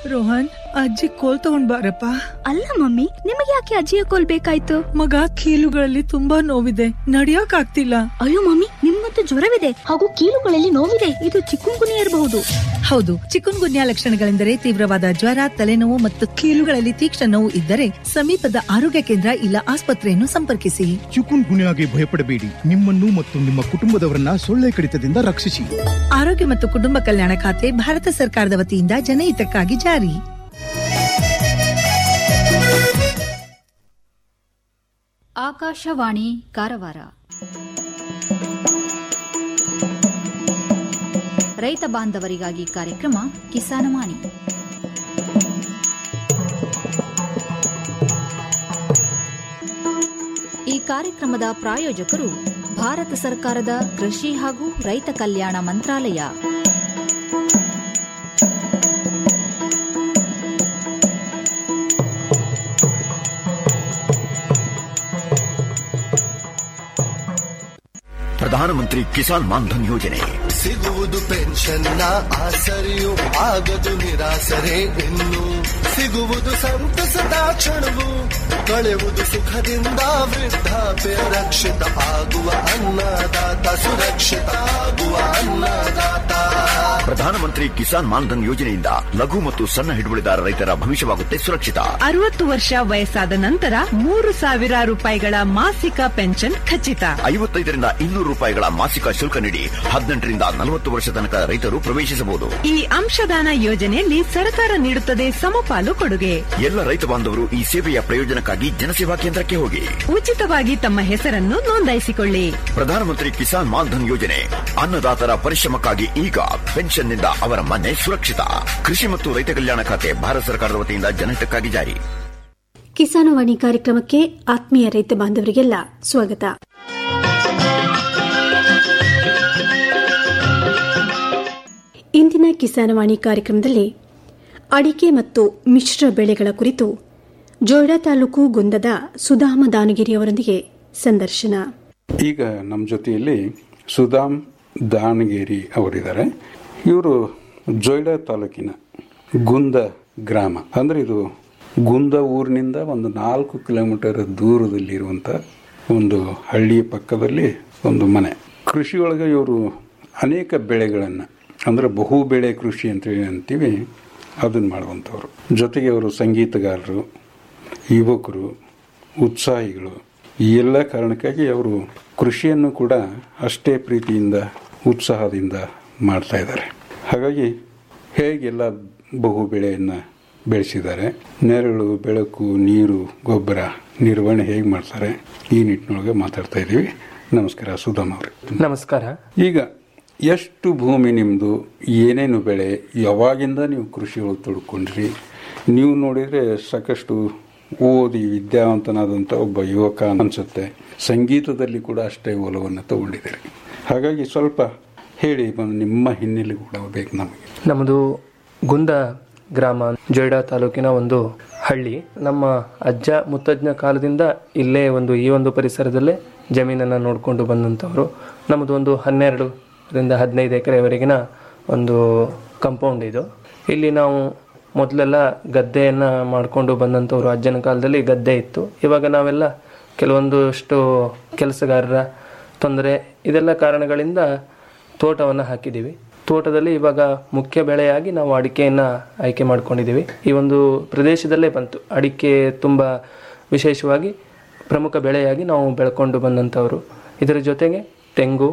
ರೋಹನ್ ಅಜ್ಜಿ ಕೋಲ್ ತಗೊಂಡ್ ಬಾರಪ್ಪ ಅಲ್ಲ ಮಮ್ಮಿ ನಿಮಗೆ ಯಾಕೆ ಅಜ್ಜಿಯ ಕೋಲ್ ಬೇಕಾಯ್ತು ಮಗ ಕೀಲುಗಳಲ್ಲಿ ತುಂಬಾ ನೋವಿದೆ ನಡಿಯಕ್ ಆಗ್ತಿಲ್ಲ ಅಯ್ಯೋ ಮಮ್ಮಿ ನಿಮ್ಗಂತೂ ಜ್ವರವಿದೆ ಹಾಗೂ ಕೀಲುಗಳಲ್ಲಿ ನೋವಿದೆ ಇದು ಚಿಕ್ಕುಂಗುನಿ ಇರಬಹುದು ಹೌದು ಚಿಕುನ್ ಗುನ್ಯಾ ಲಕ್ಷಣಗಳೆಂದರೆ ತೀವ್ರವಾದ ಜ್ವರ ತಲೆನೋವು ಮತ್ತು ಕೀಲುಗಳಲ್ಲಿ ತೀಕ್ಷ್ಣ ನೋವು ಇದ್ದರೆ ಸಮೀಪದ ಆರೋಗ್ಯ ಕೇಂದ್ರ ಇಲ್ಲ ಆಸ್ಪತ್ರೆಯನ್ನು ಸಂಪರ್ಕಿಸಿ ಚಿಕುನ್ ಗುನ್ಯಾಗೆ ಭಯಪಡಬೇಡಿ ನಿಮ್ಮನ್ನು ಮತ್ತು ನಿಮ್ಮ ಕುಟುಂಬದವರನ್ನ ಸೊಳ್ಳೆ ಕಡಿತದಿಂದ ರಕ್ಷಿಸಿ ಆರೋಗ್ಯ ಮತ್ತು ಕುಟುಂಬ ಕಲ್ಯಾಣ ಖಾತೆ ಭಾರತ ಸರ್ಕಾರದ ವತಿಯಿಂದ ಜನಹಿತಕ್ಕಾಗಿ ಜಾರಿ ಆಕಾಶವಾಣಿ ಕಾರವಾರ ರೈತ ಬಾಂಧವರಿಗಾಗಿ ಕಾರ್ಯಕ್ರಮ ಕಿಸಾನವಾಣಿ ಈ ಕಾರ್ಯಕ್ರಮದ ಪ್ರಾಯೋಜಕರು ಭಾರತ ಸರ್ಕಾರದ ಕೃಷಿ ಹಾಗೂ ರೈತ ಕಲ್ಯಾಣ ಮಂತ್ರಾಲಯ ಪ್ರಧಾನಮಂತ್ರಿ ಕಿಸಾನ್ ಮಾನ್ಧನ್ ಯೋಜನೆ ಸಿಗುವುದು ಪೆನ್ಷನ್ನ ಆಸರೆಯು ಆಗದು ನಿರಾಸರೆ ಇನ್ನು ಸಿಗುವುದು ಸಂತಸದ ಕ್ಷಣವು ಕಳೆಯುವುದು ಸುಖದಿಂದ ವೃದ್ಧಾಪ್ಯ ರಕ್ಷಿತ ಆಗುವ ಅನ್ನದಾತ ಸುರಕ್ಷಿತ ಆಗುವ ಅನ್ನದಾತ ಪ್ರಧಾನಮಂತ್ರಿ ಕಿಸಾನ್ ಮಾನ್ಧನ್ ಯೋಜನೆಯಿಂದ ಲಘು ಮತ್ತು ಸಣ್ಣ ಹಿಡುವಳಿದಾರ ರೈತರ ಭವಿಷ್ಯವಾಗುತ್ತೆ ಸುರಕ್ಷಿತ ಅರವತ್ತು ವರ್ಷ ವಯಸ್ಸಾದ ನಂತರ ಮೂರು ಸಾವಿರ ರೂಪಾಯಿಗಳ ಮಾಸಿಕ ಪೆನ್ಷನ್ ಖಚಿತ ಐವತ್ತೈದರಿಂದ ಇನ್ನೂರು ರೂಪಾಯಿಗಳ ಮಾಸಿಕ ಶುಲ್ಕ ನೀಡಿ ಹದಿನೆಂಟರಿಂದ ನಲವತ್ತು ವರ್ಷ ತನಕ ರೈತರು ಪ್ರವೇಶಿಸಬಹುದು ಈ ಅಂಶದಾನ ಯೋಜನೆಯಲ್ಲಿ ಸರ್ಕಾರ ನೀಡುತ್ತದೆ ಸಮಪಾಲು ಕೊಡುಗೆ ಎಲ್ಲ ರೈತ ಬಾಂಧವರು ಈ ಸೇವೆಯ ಪ್ರಯೋಜನಕ್ಕಾಗಿ ಜನಸೇವಾ ಕೇಂದ್ರಕ್ಕೆ ಹೋಗಿ ಉಚಿತವಾಗಿ ತಮ್ಮ ಹೆಸರನ್ನು ನೋಂದಾಯಿಸಿಕೊಳ್ಳಿ ಪ್ರಧಾನಮಂತ್ರಿ ಕಿಸಾನ್ ಮಾನ್ಧನ್ ಯೋಜನೆ ಅನ್ನದಾತರ ಪರಿಶ್ರಮಕ್ಕಾಗಿ ಈಗ ಪೆನ್ಷನ್ನಿಂದ ಅವರ ಮನೆ ಸುರಕ್ಷಿತ ಕೃಷಿ ಮತ್ತು ರೈತ ಕಲ್ಯಾಣ ಖಾತೆ ಭಾರತ ಸರ್ಕಾರದ ವತಿಯಿಂದ ಜನಹಿತಕ್ಕಾಗಿ ಜಾರಿ ಕಿಸಾನವಾಣಿ ಕಾರ್ಯಕ್ರಮಕ್ಕೆ ಆತ್ಮೀಯ ರೈತ ಬಾಂಧವರಿಗೆಲ್ಲ ಸ್ವಾಗತ ಇಂದಿನ ಕಿಸಾನವಾಣಿ ಕಾರ್ಯಕ್ರಮದಲ್ಲಿ ಅಡಿಕೆ ಮತ್ತು ಮಿಶ್ರ ಬೆಳೆಗಳ ಕುರಿತು ಜೋಯಿಡಾ ತಾಲೂಕು ಗುಂದದ ಸುಧಾಮ ದಾನಗಿರಿ ಅವರೊಂದಿಗೆ ಸಂದರ್ಶನ ಈಗ ನಮ್ಮ ಜೊತೆಯಲ್ಲಿ ಸುಧಾಮ್ ದಾವಣಗೆರೆ ಅವರಿದ್ದಾರೆ ಇವರು ಜೊಯ್ಡಾ ತಾಲೂಕಿನ ಗುಂದ ಗ್ರಾಮ ಅಂದ್ರೆ ಇದು ಗುಂದ ಊರಿನಿಂದ ಒಂದು ನಾಲ್ಕು ಕಿಲೋಮೀಟರ್ ದೂರದಲ್ಲಿರುವಂಥ ಒಂದು ಹಳ್ಳಿಯ ಪಕ್ಕದಲ್ಲಿ ಒಂದು ಮನೆ ಕೃಷಿಯೊಳಗೆ ಇವರು ಅನೇಕ ಬೆಳೆಗಳನ್ನು ಅಂದ್ರೆ ಬಹು ಬೆಳೆ ಕೃಷಿ ಅಂತೇಳಿ ಅಂತೀವಿ ಅದನ್ನು ಮಾಡುವಂಥವ್ರು ಜೊತೆಗೆ ಅವರು ಸಂಗೀತಗಾರರು ಯುವಕರು ಉತ್ಸಾಹಿಗಳು ಈ ಎಲ್ಲ ಕಾರಣಕ್ಕಾಗಿ ಅವರು ಕೃಷಿಯನ್ನು ಕೂಡ ಅಷ್ಟೇ ಪ್ರೀತಿಯಿಂದ ಉತ್ಸಾಹದಿಂದ ಮಾಡ್ತಾ ಇದ್ದಾರೆ ಹಾಗಾಗಿ ಹೇಗೆಲ್ಲ ಬಹು ಬೆಳೆಯನ್ನು ಬೆಳೆಸಿದ್ದಾರೆ ನೆರಳು ಬೆಳಕು ನೀರು ಗೊಬ್ಬರ ನಿರ್ವಹಣೆ ಹೇಗೆ ಮಾಡ್ತಾರೆ ಈ ನಿಟ್ಟಿನೊಳಗೆ ಮಾತಾಡ್ತಾ ಇದ್ದೀವಿ ನಮಸ್ಕಾರ ಸುಧಾಮ್ ಅವ್ರೆ ನಮಸ್ಕಾರ ಈಗ ಎಷ್ಟು ಭೂಮಿ ನಿಮ್ಮದು ಏನೇನು ಬೆಳೆ ಯಾವಾಗಿಂದ ನೀವು ಕೃಷಿ ಒಳಗೆ ತೊಡ್ಕೊಂಡ್ರಿ ನೀವು ನೋಡಿದರೆ ಸಾಕಷ್ಟು ಓದಿ ವಿದ್ಯಾವಂತನಾದಂಥ ಒಬ್ಬ ಯುವಕ ಅನಿಸುತ್ತೆ ಸಂಗೀತದಲ್ಲಿ ಕೂಡ ಅಷ್ಟೇ ಒಲವನ್ನು ತಗೊಂಡಿದ್ದೀರಿ ಹಾಗಾಗಿ ಸ್ವಲ್ಪ ಹೇಳಿ ಬಂದು ನಿಮ್ಮ ಹಿನ್ನೆಲೆ ಕೂಡ ಬೇಕು ನಮಗೆ ನಮ್ಮದು ಗುಂದ ಗ್ರಾಮ ಜೊಯ್ಡಾ ತಾಲೂಕಿನ ಒಂದು ಹಳ್ಳಿ ನಮ್ಮ ಅಜ್ಜ ಮುತ್ತಜ್ಜನ ಕಾಲದಿಂದ ಇಲ್ಲೇ ಒಂದು ಈ ಒಂದು ಪರಿಸರದಲ್ಲೇ ಜಮೀನನ್ನು ನೋಡಿಕೊಂಡು ಬಂದಂಥವ್ರು ನಮ್ಮದು ಒಂದು ಹನ್ನೆರಡರಿಂದ ಹದಿನೈದು ಎಕರೆವರೆಗಿನ ಒಂದು ಕಂಪೌಂಡ್ ಇದು ಇಲ್ಲಿ ನಾವು ಮೊದಲೆಲ್ಲ ಗದ್ದೆಯನ್ನು ಮಾಡಿಕೊಂಡು ಬಂದಂಥವ್ರು ಅಜ್ಜನ ಕಾಲದಲ್ಲಿ ಗದ್ದೆ ಇತ್ತು ಇವಾಗ ನಾವೆಲ್ಲ ಕೆಲವೊಂದಷ್ಟು ಕೆಲಸಗಾರರ ತೊಂದರೆ ಇದೆಲ್ಲ ಕಾರಣಗಳಿಂದ ತೋಟವನ್ನು ಹಾಕಿದ್ದೀವಿ ತೋಟದಲ್ಲಿ ಇವಾಗ ಮುಖ್ಯ ಬೆಳೆಯಾಗಿ ನಾವು ಅಡಿಕೆಯನ್ನು ಆಯ್ಕೆ ಮಾಡ್ಕೊಂಡಿದ್ದೀವಿ ಈ ಒಂದು ಪ್ರದೇಶದಲ್ಲೇ ಬಂತು ಅಡಿಕೆ ತುಂಬ ವಿಶೇಷವಾಗಿ ಪ್ರಮುಖ ಬೆಳೆಯಾಗಿ ನಾವು ಬೆಳ್ಕೊಂಡು ಬಂದಂಥವರು ಇದರ ಜೊತೆಗೆ ತೆಂಗು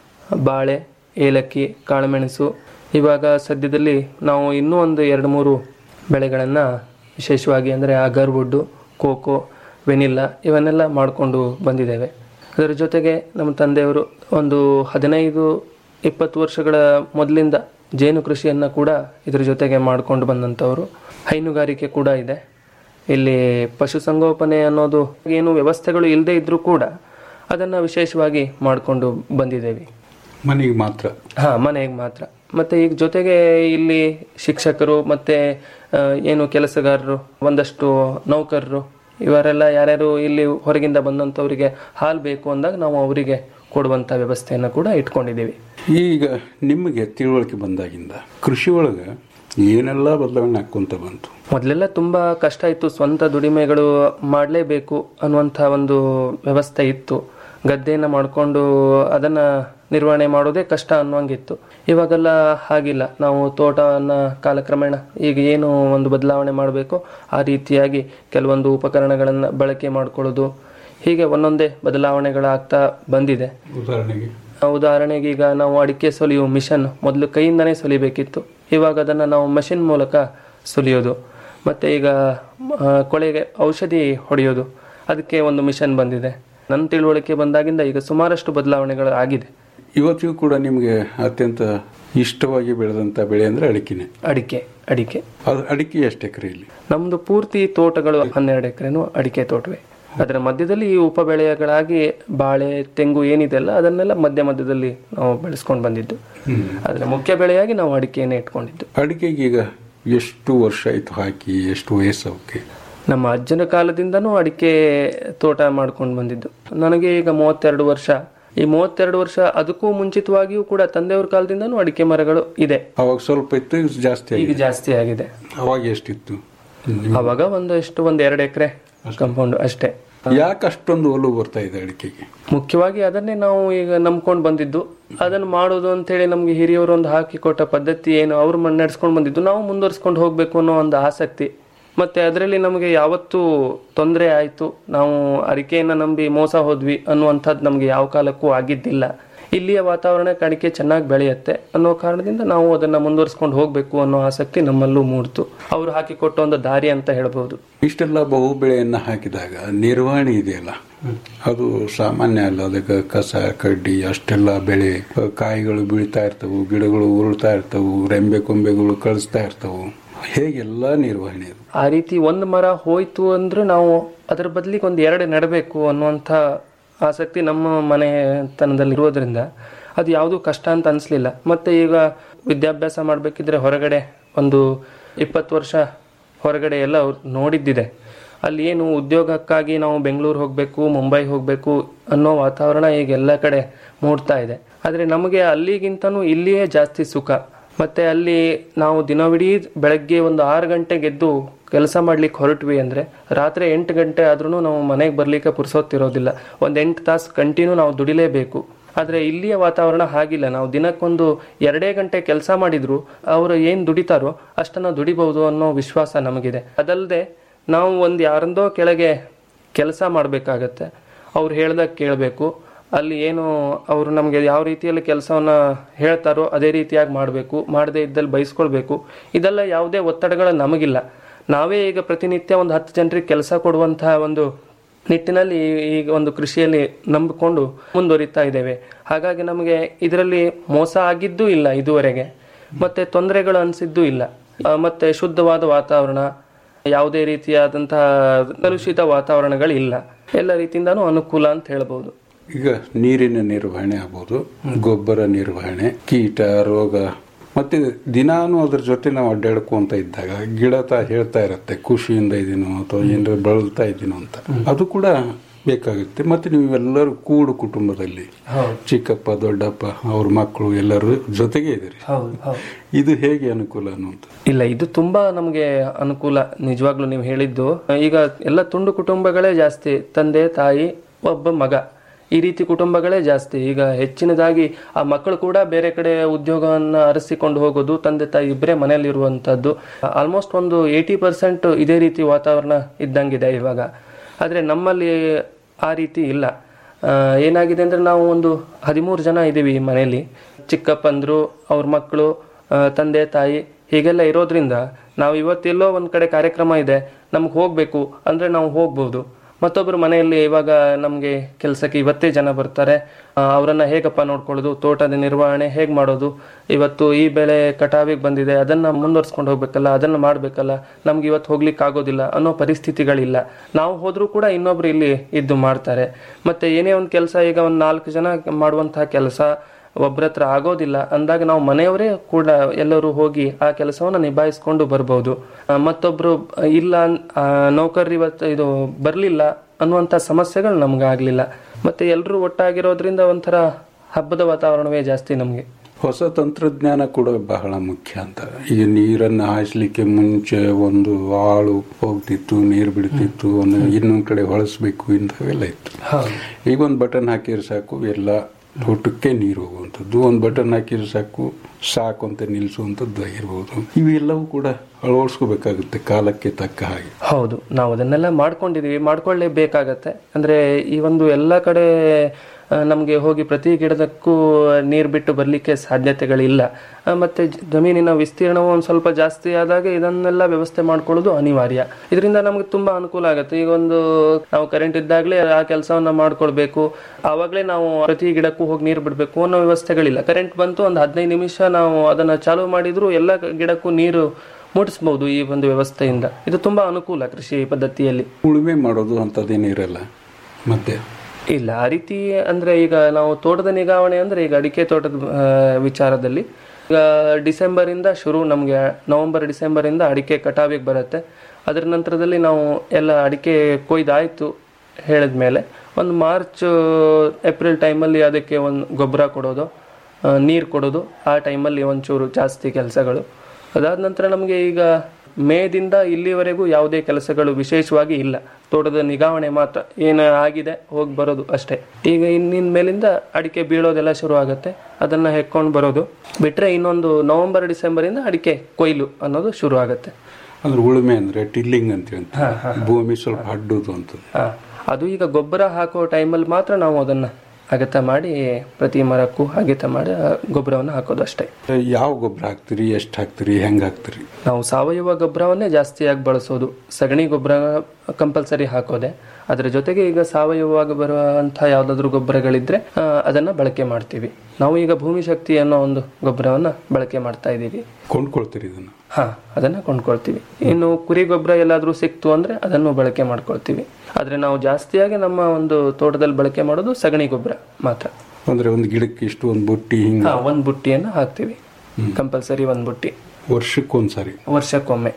ಬಾಳೆ ಏಲಕ್ಕಿ ಕಾಳುಮೆಣಸು ಇವಾಗ ಸದ್ಯದಲ್ಲಿ ನಾವು ಇನ್ನೂ ಒಂದು ಎರಡು ಮೂರು ಬೆಳೆಗಳನ್ನು ವಿಶೇಷವಾಗಿ ಅಂದರೆ ಅಗರ್ವುಡ್ಡು ಕೋಕೋ ವೆನಿಲ್ಲಾ ಇವನ್ನೆಲ್ಲ ಮಾಡಿಕೊಂಡು ಬಂದಿದ್ದೇವೆ ಅದರ ಜೊತೆಗೆ ನಮ್ಮ ತಂದೆಯವರು ಒಂದು ಹದಿನೈದು ಇಪ್ಪತ್ತು ವರ್ಷಗಳ ಮೊದಲಿಂದ ಜೇನು ಕೃಷಿಯನ್ನು ಕೂಡ ಇದರ ಜೊತೆಗೆ ಮಾಡಿಕೊಂಡು ಬಂದಂಥವರು ಹೈನುಗಾರಿಕೆ ಕೂಡ ಇದೆ ಇಲ್ಲಿ ಪಶುಸಂಗೋಪನೆ ಅನ್ನೋದು ಏನು ವ್ಯವಸ್ಥೆಗಳು ಇಲ್ಲದೆ ಇದ್ದರೂ ಕೂಡ ಅದನ್ನು ವಿಶೇಷವಾಗಿ ಮಾಡಿಕೊಂಡು ಬಂದಿದ್ದೇವೆ ಮನೆಗೆ ಮಾತ್ರ ಹಾಂ ಮನೆಗೆ ಮಾತ್ರ ಮತ್ತು ಈಗ ಜೊತೆಗೆ ಇಲ್ಲಿ ಶಿಕ್ಷಕರು ಮತ್ತು ಆ, ಏನು ಕೆಲಸಗಾರರು ಒಂದಷ್ಟು ನೌಕರರು ಇವರೆಲ್ಲ ಯಾರ್ಯಾರು ಇಲ್ಲಿ ಹೊರಗಿಂದ ಬಂದಂಥವರಿಗೆ ಹಾಲು ಬೇಕು ಅಂದಾಗ ನಾವು ಅವರಿಗೆ ಕೊಡುವಂಥ ವ್ಯವಸ್ಥೆಯನ್ನು ಕೂಡ ಇಟ್ಕೊಂಡಿದ್ದೀವಿ ಈಗ ನಿಮಗೆ ತಿಳುವಳಿಕೆ ಬಂದಾಗಿಂದ ಕೃಷಿ ಒಳಗೆ ಏನೆಲ್ಲ ಬದಲಾವಣೆ ಹಾಕೊಂತ ಬಂತು ಮೊದಲೆಲ್ಲ ತುಂಬಾ ಕಷ್ಟ ಇತ್ತು ಸ್ವಂತ ದುಡಿಮೆಗಳು ಮಾಡಲೇಬೇಕು ಅನ್ನುವಂಥ ಒಂದು ವ್ಯವಸ್ಥೆ ಇತ್ತು ಗದ್ದೆಯನ್ನು ಮಾಡಿಕೊಂಡು ಅದನ್ನ ನಿರ್ವಹಣೆ ಮಾಡೋದೇ ಕಷ್ಟ ಅನ್ನುವಂಗಿತ್ತು ಇವಾಗೆಲ್ಲ ಹಾಗಿಲ್ಲ ನಾವು ತೋಟವನ್ನ ಕಾಲಕ್ರಮೇಣ ಈಗ ಏನು ಒಂದು ಬದಲಾವಣೆ ಮಾಡಬೇಕು ಆ ರೀತಿಯಾಗಿ ಕೆಲವೊಂದು ಉಪಕರಣಗಳನ್ನು ಬಳಕೆ ಮಾಡ್ಕೊಳ್ಳೋದು ಹೀಗೆ ಒಂದೊಂದೇ ಬದಲಾವಣೆಗಳಾಗ್ತಾ ಬಂದಿದೆ ಉದಾಹರಣೆಗೆ ಆ, ಉದಾಹರಣೆಗೆ ಈಗ ನಾವು ಅಡಿಕೆ ಸುಲಿಯುವ ಮಿಷನ್ ಮೊದಲು ಕೈಯಿಂದನೇ ಸುಲಿಬೇಕಿತ್ತು ಇವಾಗ ಅದನ್ನು ನಾವು ಮಷಿನ್ ಮೂಲಕ ಸುಲಿಯೋದು ಮತ್ತೆ ಈಗ ಆ, ಕೊಳೆಗೆ ಔಷಧಿ ಹೊಡೆಯೋದು ಅದಕ್ಕೆ ಒಂದು ಮಿಷನ್ ಬಂದಿದೆ ನನ್ನ ತಿಳುವಳಿಕೆ ಬಂದಾಗಿಂದ ಈಗ ಸುಮಾರಷ್ಟು ಬದಲಾವಣೆಗಳು ಆಗಿದೆ ಇವತ್ತಿಗೂ ಕೂಡ ನಿಮಗೆ ಅತ್ಯಂತ ಇಷ್ಟವಾಗಿ ಬೆಳೆದಂತ ಬೆಳೆ ಅಂದ್ರೆ ಅಡಿಕೆನೆ ಅಡಿಕೆ ಅಡಿಕೆ ಅದು ಅಡಿಕೆ ಎಷ್ಟು ಎಕರೆಯಲ್ಲಿ ನಮ್ದು ಪೂರ್ತಿ ತೋಟಗಳು ಹನ್ನೆರಡು ಎಕರೆನು ಅಡಿಕೆ ತೋಟವೇ ಅದರ ಮಧ್ಯದಲ್ಲಿ ಈ ಉಪ ಬೆಳೆಗಳಾಗಿ ಬಾಳೆ ತೆಂಗು ಏನಿದೆಲ್ಲ ಅದನ್ನೆಲ್ಲ ಮಧ್ಯ ಮಧ್ಯದಲ್ಲಿ ನಾವು ಬೆಳೆಸ್ಕೊಂಡು ಬಂದಿದ್ದು ಆದ್ರೆ ಮುಖ್ಯ ಬೆಳೆಯಾಗಿ ನಾವು ಅಡಿಕೆಯನ್ನೇ ಇಟ್ಕೊಂಡಿದ್ದು ಅಡಿಕೆಗೆ ಈಗ ಎಷ್ಟು ವರ್ಷ ಆಯ್ತು ಹಾಕಿ ಎಷ್ಟು ವಯಸ್ಸು ಅವಕ್ಕೆ ನಮ್ಮ ಅಜ್ಜನ ಕಾಲದಿಂದನೂ ಅಡಿಕೆ ತೋಟ ಮಾಡ್ಕೊಂಡು ಬಂದಿದ್ದು ನನಗೆ ಈಗ ಮೂವತ್ತೆರಡು ವರ್ಷ ಈ ಮೂವತ್ತೆರಡು ವರ್ಷ ಅದಕ್ಕೂ ಮುಂಚಿತವಾಗಿಯೂ ಕೂಡ ತಂದೆಯವ್ರ ಕಾಲದಿಂದನೂ ಅಡಿಕೆ ಮರಗಳು ಇದೆ ಅವಾಗ ಸ್ವಲ್ಪ ಇತ್ತು ಈಗ ಜಾಸ್ತಿ ಈಗ ಆಗಿದೆ ಜಾಸ್ತಿ ಆಗಿದೆ ಅವಾಗ ಎಷ್ಟಿತ್ತು ಅವಾಗ ಒಂದು ಎಷ್ಟು ಒಂದು ಎರಡು ಎಕರೆ ಕಂಪೌಂಡ್ ಅಷ್ಟೇ ಯಾಕೆ ಅಷ್ಟೊಂದು ಒಲವು ಬರ್ತಾ ಇದೆ ಅಡಿಕೆಗೆ ಮುಖ್ಯವಾಗಿ ಅದನ್ನೇ ನಾವು ಈಗ ನಂಬ್ಕೊಂಡು ಬಂದಿದ್ದು ಅದನ್ನು ಮಾಡೋದು ಅಂತೇಳಿ ನಮ್ಗೆ ಹಿರಿಯವರು ಒಂದು ಹಾಕಿಕೊಟ್ಟ ಪದ್ಧತಿ ಏನು ಅವ್ರು ನಡೆಸ್ಕೊಂಡು ಬಂದಿದ್ದು ನಾವು ಮುಂದುವರಿಸ್ಕೊಂಡು ಹೋಗ್ಬೇಕು ಅನ್ನೋ ಒಂದು ಆಸಕ್ತಿ ಮತ್ತೆ ಅದರಲ್ಲಿ ನಮಗೆ ಯಾವತ್ತೂ ತೊಂದರೆ ಆಯಿತು ನಾವು ಅಡಿಕೆಯನ್ನು ನಂಬಿ ಮೋಸ ಹೋದ್ವಿ ಅನ್ನುವಂಥದ್ದು ನಮಗೆ ಯಾವ ಕಾಲಕ್ಕೂ ಆಗಿದ್ದಿಲ್ಲ ಇಲ್ಲಿಯ ವಾತಾವರಣಕ್ಕೆ ಅಡಿಕೆ ಚೆನ್ನಾಗಿ ಬೆಳೆಯುತ್ತೆ ಅನ್ನೋ ಕಾರಣದಿಂದ ನಾವು ಅದನ್ನ ಮುಂದುವರಿಸ್ಕೊಂಡು ಹೋಗ್ಬೇಕು ಅನ್ನೋ ಆಸಕ್ತಿ ನಮ್ಮಲ್ಲೂ ಮೂಡ್ತು ಅವ್ರು ಹಾಕಿಕೊಟ್ಟ ಒಂದು ದಾರಿ ಅಂತ ಹೇಳ್ಬೋದು ಇಷ್ಟೆಲ್ಲ ಬಹು ಬೆಳೆಯನ್ನ ಹಾಕಿದಾಗ ನಿರ್ವಹಣೆ ಇದೆಯಲ್ಲ ಅದು ಸಾಮಾನ್ಯ ಅಲ್ಲ ಅದಕ್ಕೆ ಕಸ ಕಡ್ಡಿ ಅಷ್ಟೆಲ್ಲ ಬೆಳೆ ಕಾಯಿಗಳು ಬೀಳ್ತಾ ಇರ್ತವು ಗಿಡಗಳು ಉರುಳ್ತಾ ಇರ್ತವು ರೆಂಬೆ ಕೊಂಬೆಗಳು ಕಳಿಸ್ತಾ ಇರ್ತವು ಹೇಗೆಲ್ಲ ನಿರ್ವಹಣೆ ಅದು ಆ ರೀತಿ ಒಂದು ಮರ ಹೋಯ್ತು ಅಂದ್ರೆ ನಾವು ಅದರ ಬದಲಿಗೆ ಒಂದು ಎರಡು ನೆಡಬೇಕು ಅನ್ನುವಂಥ ಆಸಕ್ತಿ ನಮ್ಮ ಮನೆತನದಲ್ಲಿ ಇರೋದ್ರಿಂದ ಅದು ಯಾವುದೂ ಕಷ್ಟ ಅಂತ ಅನಿಸ್ಲಿಲ್ಲ ಮತ್ತೆ ಈಗ ವಿದ್ಯಾಭ್ಯಾಸ ಮಾಡಬೇಕಿದ್ರೆ ಹೊರಗಡೆ ಒಂದು ಇಪ್ಪತ್ತು ವರ್ಷ ಹೊರಗಡೆ ಎಲ್ಲ ನೋಡಿದ್ದಿದೆ ಅಲ್ಲಿ ಏನು ಉದ್ಯೋಗಕ್ಕಾಗಿ ನಾವು ಬೆಂಗಳೂರು ಹೋಗಬೇಕು ಮುಂಬೈ ಹೋಗಬೇಕು ಅನ್ನೋ ವಾತಾವರಣ ಈಗ ಎಲ್ಲ ಕಡೆ ಮೂಡ್ತಾ ಇದೆ ಆದರೆ ನಮಗೆ ಅಲ್ಲಿಗಿಂತನೂ ಇಲ್ಲಿಯೇ ಜಾಸ್ತಿ ಸುಖ ಮತ್ತೆ ಅಲ್ಲಿ ನಾವು ದಿನವಿಡೀ ಬೆಳಗ್ಗೆ ಒಂದು ಆರು ಗಂಟೆಗೆ ಎದ್ದು ಕೆಲಸ ಮಾಡ್ಲಿಕ್ಕೆ ಹೊರಟ್ವಿ ಅಂದ್ರೆ ರಾತ್ರಿ ಎಂಟು ಗಂಟೆ ಆದ್ರೂ ನಾವು ಮನೆಗೆ ಬರ್ಲಿಕ್ಕೆ ಪುರ್ಸೊತ್ತಿರೋದಿಲ್ಲ ಒಂದು ಎಂಟು ತಾಸು ಕಂಟಿನ್ಯೂ ನಾವು ದುಡಿಲೇಬೇಕು ಆದ್ರೆ ಇಲ್ಲಿಯ ವಾತಾವರಣ ಹಾಗಿಲ್ಲ ನಾವು ದಿನಕ್ಕೊಂದು ಎರಡೇ ಗಂಟೆ ಕೆಲಸ ಮಾಡಿದ್ರು ಅವರು ಏನ್ ದುಡಿತಾರೋ ಅಷ್ಟನ್ನ ದುಡಿಬಹುದು ಅನ್ನೋ ವಿಶ್ವಾಸ ನಮಗಿದೆ ಅದಲ್ಲದೆ ನಾವು ಒಂದು ಯಾರಿಂದೋ ಕೆಳಗೆ ಕೆಲಸ ಮಾಡಬೇಕಾಗತ್ತೆ ಅವ್ರು ಹೇಳ್ದಾಗ ಕೇಳಬೇಕು ಅಲ್ಲಿ ಏನು ಅವರು ನಮಗೆ ಯಾವ ರೀತಿಯಲ್ಲಿ ಕೆಲಸವನ್ನ ಹೇಳ್ತಾರೋ ಅದೇ ರೀತಿಯಾಗಿ ಮಾಡಬೇಕು ಮಾಡದೇ ಇದ್ದಲ್ಲಿ ಬಯಸ್ಕೊಳ್ಬೇಕು ಇದೆಲ್ಲ ಯಾವುದೇ ಒತ್ತಡಗಳು ನಮಗಿಲ್ಲ ನಾವೇ ಈಗ ಪ್ರತಿನಿತ್ಯ ಒಂದು ಹತ್ತು ಜನರಿಗೆ ಕೆಲಸ ಕೊಡುವಂತಹ ಒಂದು ನಿಟ್ಟಿನಲ್ಲಿ ಈಗ ಒಂದು ಕೃಷಿಯಲ್ಲಿ ನಂಬಿಕೊಂಡು ಮುಂದುವರಿತಾ ಇದ್ದೇವೆ ಹಾಗಾಗಿ ನಮಗೆ ಇದರಲ್ಲಿ ಮೋಸ ಆಗಿದ್ದೂ ಇಲ್ಲ ಇದುವರೆಗೆ ಮತ್ತೆ ತೊಂದರೆಗಳು ಅನಿಸಿದ್ದೂ ಇಲ್ಲ ಆ, ಮತ್ತೆ ಶುದ್ಧವಾದ ವಾತಾವರಣ ಯಾವುದೇ ರೀತಿಯಾದಂತಹ ಕಲುಷಿತ ವಾತಾವರಣಗಳಿಲ್ಲ ಎಲ್ಲ ರೀತಿಯಿಂದನೂ ಅನುಕೂಲ ಅಂತ ಹೇಳ್ಬೋದು ಈಗ ನೀರಿನ ನಿರ್ವಹಣೆ ಆಗ್ಬೋದು ಗೊಬ್ಬರ ನಿರ್ವಹಣೆ ಕೀಟ ರೋಗ ಮತ್ತೆ ದಿನಾನು ಅದ್ರ ಜೊತೆ ನಾವು ಅಡ್ಡಾಡ್ಕೊಂತ ಇದ್ದಾಗ ಗಿಡ ತ ಹೇಳ್ತಾ ಇರತ್ತೆ ಖುಷಿಯಿಂದ ಇದೀನೋ ಅಥವಾ ಏನಾರ ಬಳಲ್ತಾ ಇದೀನೋ ಅಂತ ಅದು ಕೂಡ ಬೇಕಾಗುತ್ತೆ ಮತ್ತೆ ನೀವೆಲ್ಲರೂ ಕೂಡು ಕುಟುಂಬದಲ್ಲಿ ಚಿಕ್ಕಪ್ಪ ದೊಡ್ಡಪ್ಪ ಅವ್ರ ಮಕ್ಕಳು ಎಲ್ಲರೂ ಜೊತೆಗೆ ಇದ್ದೀರಿ ಹೌದು ಹೌದು ಇದು ಹೇಗೆ ಅನುಕೂಲ ಅನ್ನುವಂಥ ಇಲ್ಲ ಇದು ತುಂಬಾ ನಮಗೆ ಅನುಕೂಲ ನಿಜವಾಗ್ಲೂ ನೀವು ಹೇಳಿದ್ದು ಈಗ ಎಲ್ಲ ತುಂಡು ಕುಟುಂಬಗಳೇ ಜಾಸ್ತಿ ತಂದೆ ತಾಯಿ ಒಬ್ಬ ಮಗ ಈ ರೀತಿ ಕುಟುಂಬಗಳೇ ಜಾಸ್ತಿ ಈಗ ಹೆಚ್ಚಿನದಾಗಿ ಆ ಮಕ್ಕಳು ಕೂಡ ಬೇರೆ ಕಡೆ ಉದ್ಯೋಗವನ್ನ ಅರಸಿಕೊಂಡು ಹೋಗೋದು ತಂದೆ ತಾಯಿ ಇಬ್ಬರೇ ಮನೆಯಲ್ಲಿ ಇರುವಂತದ್ದು ಆಲ್ಮೋಸ್ಟ್ ಒಂದು ಏಯ್ಟಿ ಪರ್ಸೆಂಟ್ ಇದೇ ರೀತಿ ವಾತಾವರಣ ಇದ್ದಂಗಿದೆ ಇವಾಗ ಆದ್ರೆ ನಮ್ಮಲ್ಲಿ ಆ ರೀತಿ ಇಲ್ಲ ಆ, ಏನಾಗಿದೆ ಅಂದ್ರೆ ನಾವು ಒಂದು ಹದಿಮೂರು ಜನ ಇದ್ದೀವಿ ಈ ಮನೆಯಲ್ಲಿ ಚಿಕ್ಕಪ್ಪಂದ್ರು ಅವ್ರ ಮಕ್ಕಳು ಆ, ತಂದೆ ತಾಯಿ ಹೀಗೆಲ್ಲ ಇರೋದ್ರಿಂದ ನಾವು ಇವತ್ತೆಲ್ಲೋ ಒಂದ್ ಕಡೆ ಕಾರ್ಯಕ್ರಮ ಇದೆ ನಮ್ಗೆ ಹೋಗ್ಬೇಕು ಅಂದ್ರೆ ನಾವು ಹೋಗ್ಬೋದು ಮತ್ತೊಬ್ಬರು ಮನೆಯಲ್ಲಿ ಇವಾಗ ನಮಗೆ ಕೆಲಸಕ್ಕೆ ಇವತ್ತೇ ಜನ ಬರ್ತಾರೆ ಆ, ಅವರನ್ನ ಹೇಗಪ್ಪ ನೋಡ್ಕೊಳ್ಳೋದು ತೋಟದ ನಿರ್ವಹಣೆ ಹೇಗ್ ಮಾಡೋದು ಇವತ್ತು ಈ ಬೆಳೆ ಕಟಾವಿಗೆ ಬಂದಿದೆ ಅದನ್ನ ಮುಂದುವರ್ಸ್ಕೊಂಡು ಹೋಗ್ಬೇಕಲ್ಲ ಅದನ್ನ ಮಾಡ್ಬೇಕಲ್ಲ ನಮ್ಗೆ ಇವತ್ತು ಹೋಗ್ಲಿಕ್ಕೆ ಆಗೋದಿಲ್ಲ ಅನ್ನೋ ಪರಿಸ್ಥಿತಿಗಳಿಲ್ಲ ನಾವು ಹೋದ್ರೂ ಕೂಡ ಇನ್ನೊಬ್ರು ಇಲ್ಲಿ ಇದ್ದು ಮಾಡ್ತಾರೆ ಮತ್ತೆ ಏನೇ ಒಂದು ಕೆಲಸ ಈಗ ಒಂದು ನಾಲ್ಕು ಜನ ಮಾಡುವಂತಹ ಕೆಲಸ ಒಬ್ಬರ ಹತ್ರ ಆಗೋದಿಲ್ಲ ಅಂದಾಗ ನಾವು ಮನೆಯವರೇ ಕೂಡ ಎಲ್ಲರೂ ಹೋಗಿ ಆ ಕೆಲಸವನ್ನ ನಿಭಾಯಿಸ್ಕೊಂಡು ಬರ್ಬೋದು ಆ, ಮತ್ತೊಬ್ರು ಇಲ್ಲ ಅನ್- ಆ, ನೌಕರರು ಇವತ್ತು ಇದು ಬರ್ಲಿಲ್ಲ ಅನ್ನುವಂಥ ಸಮಸ್ಯೆಗಳು ನಮ್ಗೆ ಆಗ್ಲಿಲ್ಲ ಮತ್ತೆ ಎಲ್ಲರೂ ಒಟ್ಟಾಗಿರೋದ್ರಿಂದ ಒಂಥರ ಹಬ್ಬದ ವಾತಾವರಣವೇ ಜಾಸ್ತಿ ನಮಗೆ ಹೊಸ ತಂತ್ರಜ್ಞಾನ ಕೂಡ ಬಹಳ ಮುಖ್ಯ ಅಂತ ಈಗ ನೀರನ್ನು ಹಾಯಿಸ್ಲಿಕ್ಕೆ ಮುಂಚೆ ಒಂದು ಆಳು ಹೋಗ್ತಿತ್ತು ನೀರು ಬಿಡ್ತಿತ್ತು ಒಂದು ಇನ್ನೊಂದ್ ಕಡೆ ಹೊಳಸ್ಬೇಕು ಇಂಥವೆಲ್ಲ ಇತ್ತು ಈಗ ಒಂದು ಬಟನ್ ಹಾಕಿದ್ರೆ ಸಾಕು ಎಲ್ಲ ತೋಟಕ್ಕೆ ನೀರು ಹೋಗುವಂಥದ್ದು ಒಂದು ಬಟನ್ ಹಾಕಿದ್ರೆ ಸಾಕು ಸಾಕು ಅಂತ ನಿಲ್ಲಿಸುವಂಥದ್ದು ಆಗಿರ್ಬೋದು ಇವೆಲ್ಲವೂ ಕೂಡ ಅಳವಡಿಸ್ಕೋಬೇಕಾಗುತ್ತೆ ಕಾಲಕ್ಕೆ ತಕ್ಕ ಹಾಗೆ ಹೌದು ನಾವು ಅದನ್ನೆಲ್ಲ ಮಾಡ್ಕೊಂಡಿದೀವಿ ಮಾಡ್ಕೊಳ್ಳೇಬೇಕಾಗತ್ತೆ ಅಂದ್ರೆ ಈ ಒಂದು ಎಲ್ಲ ಕಡೆ ಆ, ನಮ್ಗೆ ಹೋಗಿ ಪ್ರತಿ ಗಿಡದಕ್ಕೂ ನೀರು ಬಿಟ್ಟು ಬರ್ಲಿಕ್ಕೆ ಸಾಧ್ಯತೆಗಳಿಲ್ಲ ಆ, ಮತ್ತೆ ಜ- ಜಮೀನಿನ ವಿಸ್ತೀರ್ಣವು ಒಂದು ಸ್ವಲ್ಪ ಜಾಸ್ತಿ ಆದಾಗ ಇದನ್ನೆಲ್ಲ ವ್ಯವಸ್ಥೆ ಮಾಡ್ಕೊಳ್ಳೋದು ಅನಿವಾರ್ಯ ಇದರಿಂದ ನಮ್ಗೆ ತುಂಬಾ ಅನುಕೂಲ ಆಗುತ್ತೆ ಈಗ ಒಂದು ನಾವು ಕರೆಂಟ್ ಇದ್ದಾಗಲೇ ಆ ಕೆಲಸವನ್ನ ಮಾಡ್ಕೊಳ್ಬೇಕು ಆವಾಗಲೇ ನಾವು ಪ್ರತಿ ಗಿಡಕ್ಕೂ ಹೋಗಿ ನೀರು ಬಿಡಬೇಕು ಅನ್ನೋ ವ್ಯವಸ್ಥೆಗಳಿಲ್ಲ ಕರೆಂಟ್ ಬಂತು ಒಂದು ಹದಿನೈದು ನಿಮಿಷ ನಾವು ಅದನ್ನ ಚಾಲೂ ಮಾಡಿದ್ರು ಎಲ್ಲ ಗಿಡಕ್ಕೂ ನೀರು ಮುಟ್ಟಿಸ್ಬಹುದು ಈ ಒಂದು ವ್ಯವಸ್ಥೆಯಿಂದ ಇದು ತುಂಬಾ ಅನುಕೂಲ ಕೃಷಿ ಪದ್ಧತಿಯಲ್ಲಿ ಉಳುಮೆ ಮಾಡೋದು ಅಂಥದ್ದೇನು ಇರಲ್ಲ ಮತ್ತೆ ಇಲ್ಲ ಆ ರೀತಿ ಅಂದ್ರೆ ಈಗ ನಾವು ತೋಟದ ನಿಗಾವಣೆ ಅಂದ್ರೆ ಈಗ ಅಡಿಕೆ ತೋಟದ ಆ, ವಿಚಾರದಲ್ಲಿ ಈಗ ಡಿಸೆಂಬರ್ ಇಂದ ಶುರು ನಮಗೆ ನವೆಂಬರ್ ಡಿಸೆಂಬರ್ ಇಂದ ಅಡಿಕೆ ಕಟಾವಿಗೆ ಬರುತ್ತೆ ಅದರ ನಂತರದಲ್ಲಿ ನಾವು ಎಲ್ಲ ಅಡಿಕೆ ಕೊಯ್ದಾಯ್ತು ಹೇಳಿದ್ಮೇಲೆ ಒಂದು ಮಾರ್ಚ್ ಏಪ್ರಿಲ್ ಟೈಮಲ್ಲಿ ಅದಕ್ಕೆ ಒಂದು ಗೊಬ್ಬರ ಕೊಡೋದು ನೀರು ಕೊಡೋದು ಆ ಟೈಮಲ್ಲಿ ಒಂಚೂರು ಜಾಸ್ತಿ ಕೆಲಸಗಳು ಅದಾದ ನಂತರ ನಮಗೆ ಈಗ ಮೇದಿಂದ ಇಲ್ಲಿವರೆಗೂ ಯಾವುದೇ ಕೆಲಸಗಳು ವಿಶೇಷವಾಗಿ ಇಲ್ಲ ತೋಟದ ನಿಗಾವಣೆ ಮಾತ್ರ ಏನು ಆಗಿದೆ ಹೋಗಿ ಬರೋದು ಅಷ್ಟೇ ಈಗ ಇನ್ನಿನ ಮೇಲಿಂದ ಅಡಿಕೆ ಬೀಳೋದೆಲ್ಲ ಶುರು ಆಗುತ್ತೆ ಅದನ್ನ ಹೆಕ್ಕೊಂಡು ಬರೋದು ಬಿಟ್ರೆ ಇನ್ನೊಂದು ನವೆಂಬರ್ ಡಿಸೆಂಬರ್ ಇಂದ ಅಡಿಕೆ ಕೊಯ್ಲು ಅನ್ನೋದು ಶುರು ಆಗುತ್ತೆ ಅಂದ್ರೆ ಉಳುಮೆ ಅಂದ್ರೆ ಟಿಲ್ಲಿಂಗ್ ಅಂತ ಹೇಳ್ತಾರೆ ಭೂಮಿ ಸ್ವಲ್ಪ ಹಡ್ಡುದು ಅಂತ ಹಾ, ಅದು ಈಗ ಗೊಬ್ಬರ ಹಾಕೋ ಟೈಮಲ್ಲಿ ಮಾತ್ರ ನಾವು ಅದನ್ನ ಅಗತ ಮಾಡಿ ಪ್ರತಿ ಮರಕ್ಕೂ ಅಗತ ಮಾಡಿ ಆ ಗೊಬ್ಬರವನ್ನು ಹಾಕೋದು ಅಷ್ಟೇ ಯಾವ ಗೊಬ್ಬರ ಹಾಕ್ತೀರಿ ಎಷ್ಟು ಹಾಕ್ತೀರಿ ಹೆಂಗ್ ಹಾಕ್ತೀರಿ ನಾವು ಸಾವಯವ ಗೊಬ್ಬರವನ್ನೇ ಜಾಸ್ತಿಯಾಗಿ ಬಳಸೋದು ಸಗಣಿ ಗೊಬ್ಬರ ಕಂಪಲ್ಸರಿ ಹಾಕೋದೆ ಅದರ ಜೊತೆಗೆ ಈಗ ಸಾವಯವವಾಗಿ ಬರುವಂಥ ಯಾವುದಾದ್ರೂ ಗೊಬ್ಬರಗಳಿದ್ರೆ ಆ, ಅದನ್ನ ಬಳಕೆ ಮಾಡ್ತೀವಿ ನಾವು ಈಗ ಭೂಮಿ ಶಕ್ತಿ ಅನ್ನೋ ಒಂದು ಗೊಬ್ಬರವನ್ನ ಬಳಕೆ ಮಾಡ್ತಾ ಇದ್ದೀವಿ ಕೊಂಡ್ಕೊಳ್ತೀರಿ ಇದನ್ನ ಹಾ ಅದನ್ನ ಕೊಂಡ್ಕೊಳ್ತೀವಿ ಇನ್ನು ಕುರಿ ಗೊಬ್ಬರ ಎಲ್ಲಾದ್ರೂ ಸಿಕ್ತು ಅಂದ್ರೆ ಅದನ್ನು ಬಳಕೆ ಮಾಡ್ಕೊಳ್ತೀವಿ ಆದ್ರೆ ನಾವು ಜಾಸ್ತಿಯಾಗಿ ನಮ್ಮ ಒಂದು ತೋಟದಲ್ಲಿ ಬಳಕೆ ಮಾಡೋದು ಸಗಣಿ ಗೊಬ್ಬರ ಮಾತ್ರ ಅಂದ್ರೆ ಒಂದು ಗಿಡಕ್ಕೆ ಇಷ್ಟು ಒಂದು ಬುಟ್ಟಿ ಹಿಂಗ ಹಾ ಒಂದ್ ಬುಟ್ಟಿಯನ್ನ ಹಾಕ್ತಿವಿ ಕಂಪಲ್ಸರಿ ಒಂದ್ ಬುಟ್ಟಿ ವರ್ಷಕ್ಕೊಂದ್ಸರಿ ವರ್ಷಕ್ಕೊಮ್ಮೆ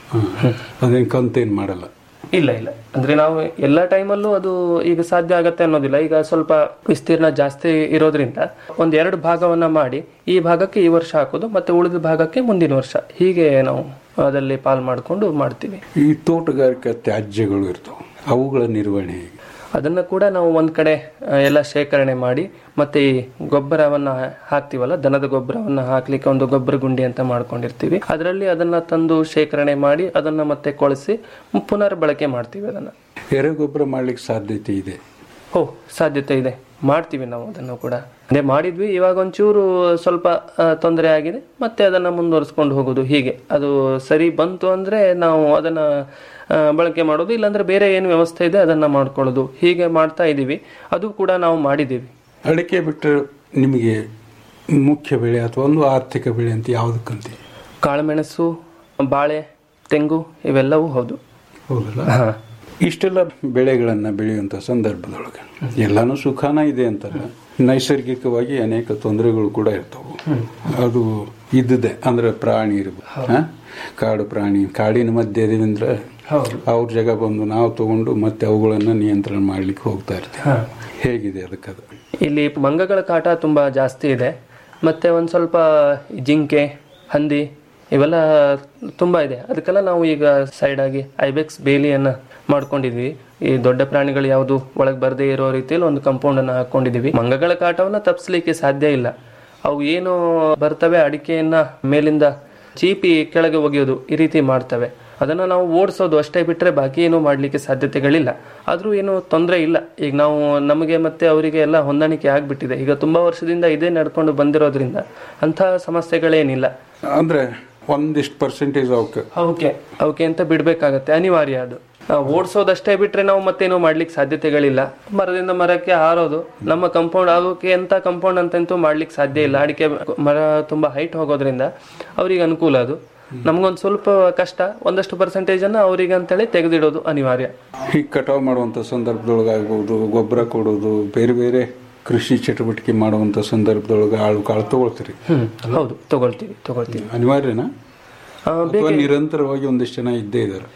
ಅದೇನ್ ಕಂತೇನ್ ಮಾಡಲ್ಲ ಇಲ್ಲ ಇಲ್ಲ ಅಂದ್ರೆ ನಾವು ಎಲ್ಲ ಟೈಮಲ್ಲೂ ಅದು ಈಗ ಸಾಧ್ಯ ಆಗತ್ತೆ ಅನ್ನೋದಿಲ್ಲ ಈಗ ಸ್ವಲ್ಪ ವಿಸ್ತೀರ್ಣ ಜಾಸ್ತಿ ಇರೋದ್ರಿಂದ ಒಂದ್ ಎರಡು ಭಾಗವನ್ನ ಮಾಡಿ ಈ ಭಾಗಕ್ಕೆ ಈ ವರ್ಷ ಹಾಕೋದು ಮತ್ತೆ ಉಳಿದ ಭಾಗಕ್ಕೆ ಮುಂದಿನ ವರ್ಷ ಹೀಗೆ ನಾವು ಅದರಲ್ಲಿ ಪಾಲ್ ಮಾಡ್ಕೊಂಡು ಮಾಡ್ತೀವಿ ಈ ತೋಟಗಾರಿಕಾ ತ್ಯಾಜ್ಯಗಳು ಇರ್ತಾವ ಅವುಗಳ ನಿರ್ವಹಣೆ ಹೇಗೆ ಅದನ್ನ ಕೂಡ ನಾವು ಒಂದ್ ಕಡೆ ಆ, ಎಲ್ಲ ಶೇಖರಣೆ ಮಾಡಿ ಮತ್ತೆ ಈ ಗೊಬ್ಬರವನ್ನ ಹಾಕ್ತಿವಲ್ಲ ದನದ ಗೊಬ್ಬರವನ್ನ ಹಾಕ್ಲಿಕ್ಕೆ ಒಂದು ಗೊಬ್ಬರ ಗುಂಡಿ ಅಂತ ಮಾಡ್ಕೊಂಡಿರ್ತೀವಿ ಅದರಲ್ಲಿ ಅದನ್ನ ತಂದು ಶೇಖರಣೆ ಮಾಡಿ ಅದನ್ನ ಮತ್ತೆ ಕೊಳೆಸಿ ಪುನರ್ ಬಳಕೆ ಮಾಡ್ತೀವಿ ಅದನ್ನ ಎರೆಗೊಬ್ಬರ ಮಾಡ್ಲಿಕ್ಕೆ ಸಾಧ್ಯತೆ ಇದೆ ಓ ಸಾಧ್ಯತೆ ಇದೆ ಮಾಡ್ತೀವಿ ನಾವು ಅದನ್ನು ಕೂಡ ಅದೇ ಮಾಡಿದ್ವಿ ಇವಾಗ ಒಂಚೂರು ಸ್ವಲ್ಪ ಆ, ತೊಂದರೆ ಆಗಿದೆ ಮತ್ತೆ ಅದನ್ನ ಮುಂದುವರಿಸ್ಕೊಂಡು ಹೋಗೋದು ಹೀಗೆ ಅದು ಸರಿ ಬಂತು ಅಂದ್ರೆ ನಾವು ಅದನ್ನ ಆ, ಬಳಕೆ ಮಾಡೋದು ಇಲ್ಲಾಂದ್ರೆ ಬೇರೆ ಏನು ವ್ಯವಸ್ಥೆ ಇದೆ ಅದನ್ನ ಮಾಡ್ಕೊಳ್ಳೋದು ಹೀಗೆ ಮಾಡ್ತಾ ಇದೀವಿ ಅದು ಕೂಡ ನಾವು ಮಾಡಿದ್ದೀವಿ ಅಡಿಕೆ ಬಿಟ್ಟರೆ ನಿಮಗೆ ಮುಖ್ಯ ಬೆಳೆ ಅಥವಾ ಒಂದು ಆರ್ಥಿಕ ಬೆಳೆ ಅಂತ ಯಾವುದಕ್ಕಂತ ಕಾಳುಮೆಣಸು ಬಾಳೆ ತೆಂಗು ಇವೆಲ್ಲವೂ ಹೌದು ಹೌದಲ್ಲ ಇಷ್ಟೆಲ್ಲ ಬೆಳೆಗಳನ್ನ ಬೆಳೆಯುವಂತ ಸಂದರ್ಭದೊಳಗೆ ಎಲ್ಲಾನು ಸುಖಾನ ಇದೆ ಅಂತಲ್ಲ ನೈಸರ್ಗಿಕವಾಗಿ ಅನೇಕ ತೊಂದರೆಗಳು ಕೂಡ ಇರ್ತಾವು ಅದು ಇದ್ದದೆ ಅಂದ್ರೆ ಪ್ರಾಣಿ ಇರ್ಬೋದು ಹಾ? ಕಾಡು ಪ್ರಾಣಿ ಕಾಡಿನ ಮಧ್ಯೆ ಇದೀವಂದ್ರೆ ಅವ್ರ ಜಾಗ ಬಂದು ನಾವು ತಗೊಂಡು ಮತ್ತೆ ಅವುಗಳನ್ನ ನಿಯಂತ್ರಣ ಮಾಡ್ಲಿಕ್ಕೆ ಹೋಗ್ತಾ ಇರ್ತೀವಿ ಹೇಗಿದೆ ಅದಕ್ಕದು ಇಲ್ಲಿ ಮಂಗಗಳ ಕಾಟ ತುಂಬಾ ಜಾಸ್ತಿ ಇದೆ ಮತ್ತೆ ಒಂದ್ ಸ್ವಲ್ಪ ಜಿಂಕೆ ಹಂದಿ ಇವೆಲ್ಲ ತುಂಬಾ ಇದೆ ಅದಕ್ಕೆಲ್ಲ ನಾವು ಈಗ ಸೈಡ್ ಆಗಿ ಐಬೆಕ್ಸ್ ಬೇಲಿಯನ್ನ ಮಾಡ್ಕೊಂಡಿದ್ವಿ ಈ ದೊಡ್ಡ ಪ್ರಾಣಿಗಳು ಯಾವುದು ಒಳಗೆ ಬರದೇ ಇರೋ ರೀತಿಯಲ್ಲಿ ಒಂದು ಕಾಂಪೌಂಡ್ ಅನ್ನ ಹಾಕೊಂಡಿದೀವಿ ಮಂಗಗಳ ಕಾಟವನ್ನ ತಪ್ಪಿಸ್ಲಿಕ್ಕೆ ಸಾಧ್ಯ ಇಲ್ಲ ಅವು ಏನು ಬರ್ತವೆ ಅಡಿಕೆಯನ್ನ ಮೇಲಿಂದ ಚೀಪಿ ಕೆಳಗೆ ಒಗೆಯೋದು ಈ ರೀತಿ ಮಾಡ್ತವೆ ಅದನ್ನ ನಾವು ಓಡಿಸೋದು ಅಷ್ಟೇ ಬಿಟ್ರೆ ಬಾಕಿ ಏನು ಮಾಡ್ಲಿಕ್ಕೆ ಸಾಧ್ಯತೆಗಳಿಲ್ಲ ಆದ್ರೂ ಏನು ತೊಂದರೆ ಇಲ್ಲ ಈಗ ನಾವು ನಮಗೆ ಮತ್ತೆ ಅವರಿಗೆ ಎಲ್ಲ ಹೊಂದಾಣಿಕೆ ಆಗ್ಬಿಟ್ಟಿದೆ ಈಗ ತುಂಬಾ ವರ್ಷದಿಂದ ಇದೇ ನಡ್ಕೊಂಡು ಬಂದಿರೋದ್ರಿಂದ ಅಂತ ಸಮಸ್ಯೆಗಳೇನಿಲ್ಲ ಅಂದ್ರೆ ಒಂದಿಷ್ಟು ಪರ್ಸೆಂಟೇಜ್ ಅವಕ್ಕೆ ಅವಕ್ಕೆ ಅವಕ್ಕೆ ಅಂತ ಬಿಡ್ಬೇಕಾಗತ್ತೆ ಅನಿವಾರ್ಯ ಅದು ಆ, ಓಡ್ಸೋದಷ್ಟೇ ಬಿಟ್ರೆ ನಾವು ಮತ್ತೇನು ಮಾಡ್ಲಿಕ್ಕೆ ಸಾಧ್ಯತೆಗಳಿಲ್ಲ ಮರದಿಂದ ಮರಕ್ಕೆ ಹಾರೋದು ನಮ್ಮ ಕಂಪೌಂಡ್ ಅವಕ್ಕೆ ಎಂತ ಕಂಪೌಂಡ್ ಅಂತಂತೂ ಮಾಡ್ಲಿಕ್ಕೆ ಸಾಧ್ಯ ಇಲ್ಲ ಅಡಿಕೆ ಮರ ತುಂಬಾ ಹೈಟ್ ಹೋಗೋದ್ರಿಂದ ಅವ್ರಿಗೆ ಅನುಕೂಲ ಅದು ನಮ್ಗೊಂದು ಸ್ವಲ್ಪ ಕಷ್ಟ ಒಂದಷ್ಟು ಪರ್ಸೆಂಟೇಜ್ ಅನ್ನ ಅವರಿಗೆ ಅಂತೇಳಿ ತೆಗೆದಿಡೋದು ಅನಿವಾರ್ಯ ಹೀಗೆ ಕಟಾವು ಮಾಡುವಂಥ ಸಂದರ್ಭದೊಳಗಾಗ್ಬೋದು ಗೊಬ್ಬರ ಕೊಡೋದು ಬೇರೆ ಬೇರೆ ಕೃಷಿ ಚಟುವಟಿಕೆ ಮಾಡುವಂಥ ಸಂದರ್ಭದೊಳಗೆ ಆಳು ಕಾಳು ತಗೊಳ್ತೀರಿ ಹ್ಮ್ ಹೌದು ತಗೊಳ್ತೀವಿ ತಗೊಳ್ತೀವಿ ಅನಿವಾರ್ಯನಾ ಆ, ಅಥವಾ ನಿರಂತರವಾಗಿ ಒಂದಿಷ್ಟು ಜನ ಇದ್ದೇ ಇದ್ದಾರೆ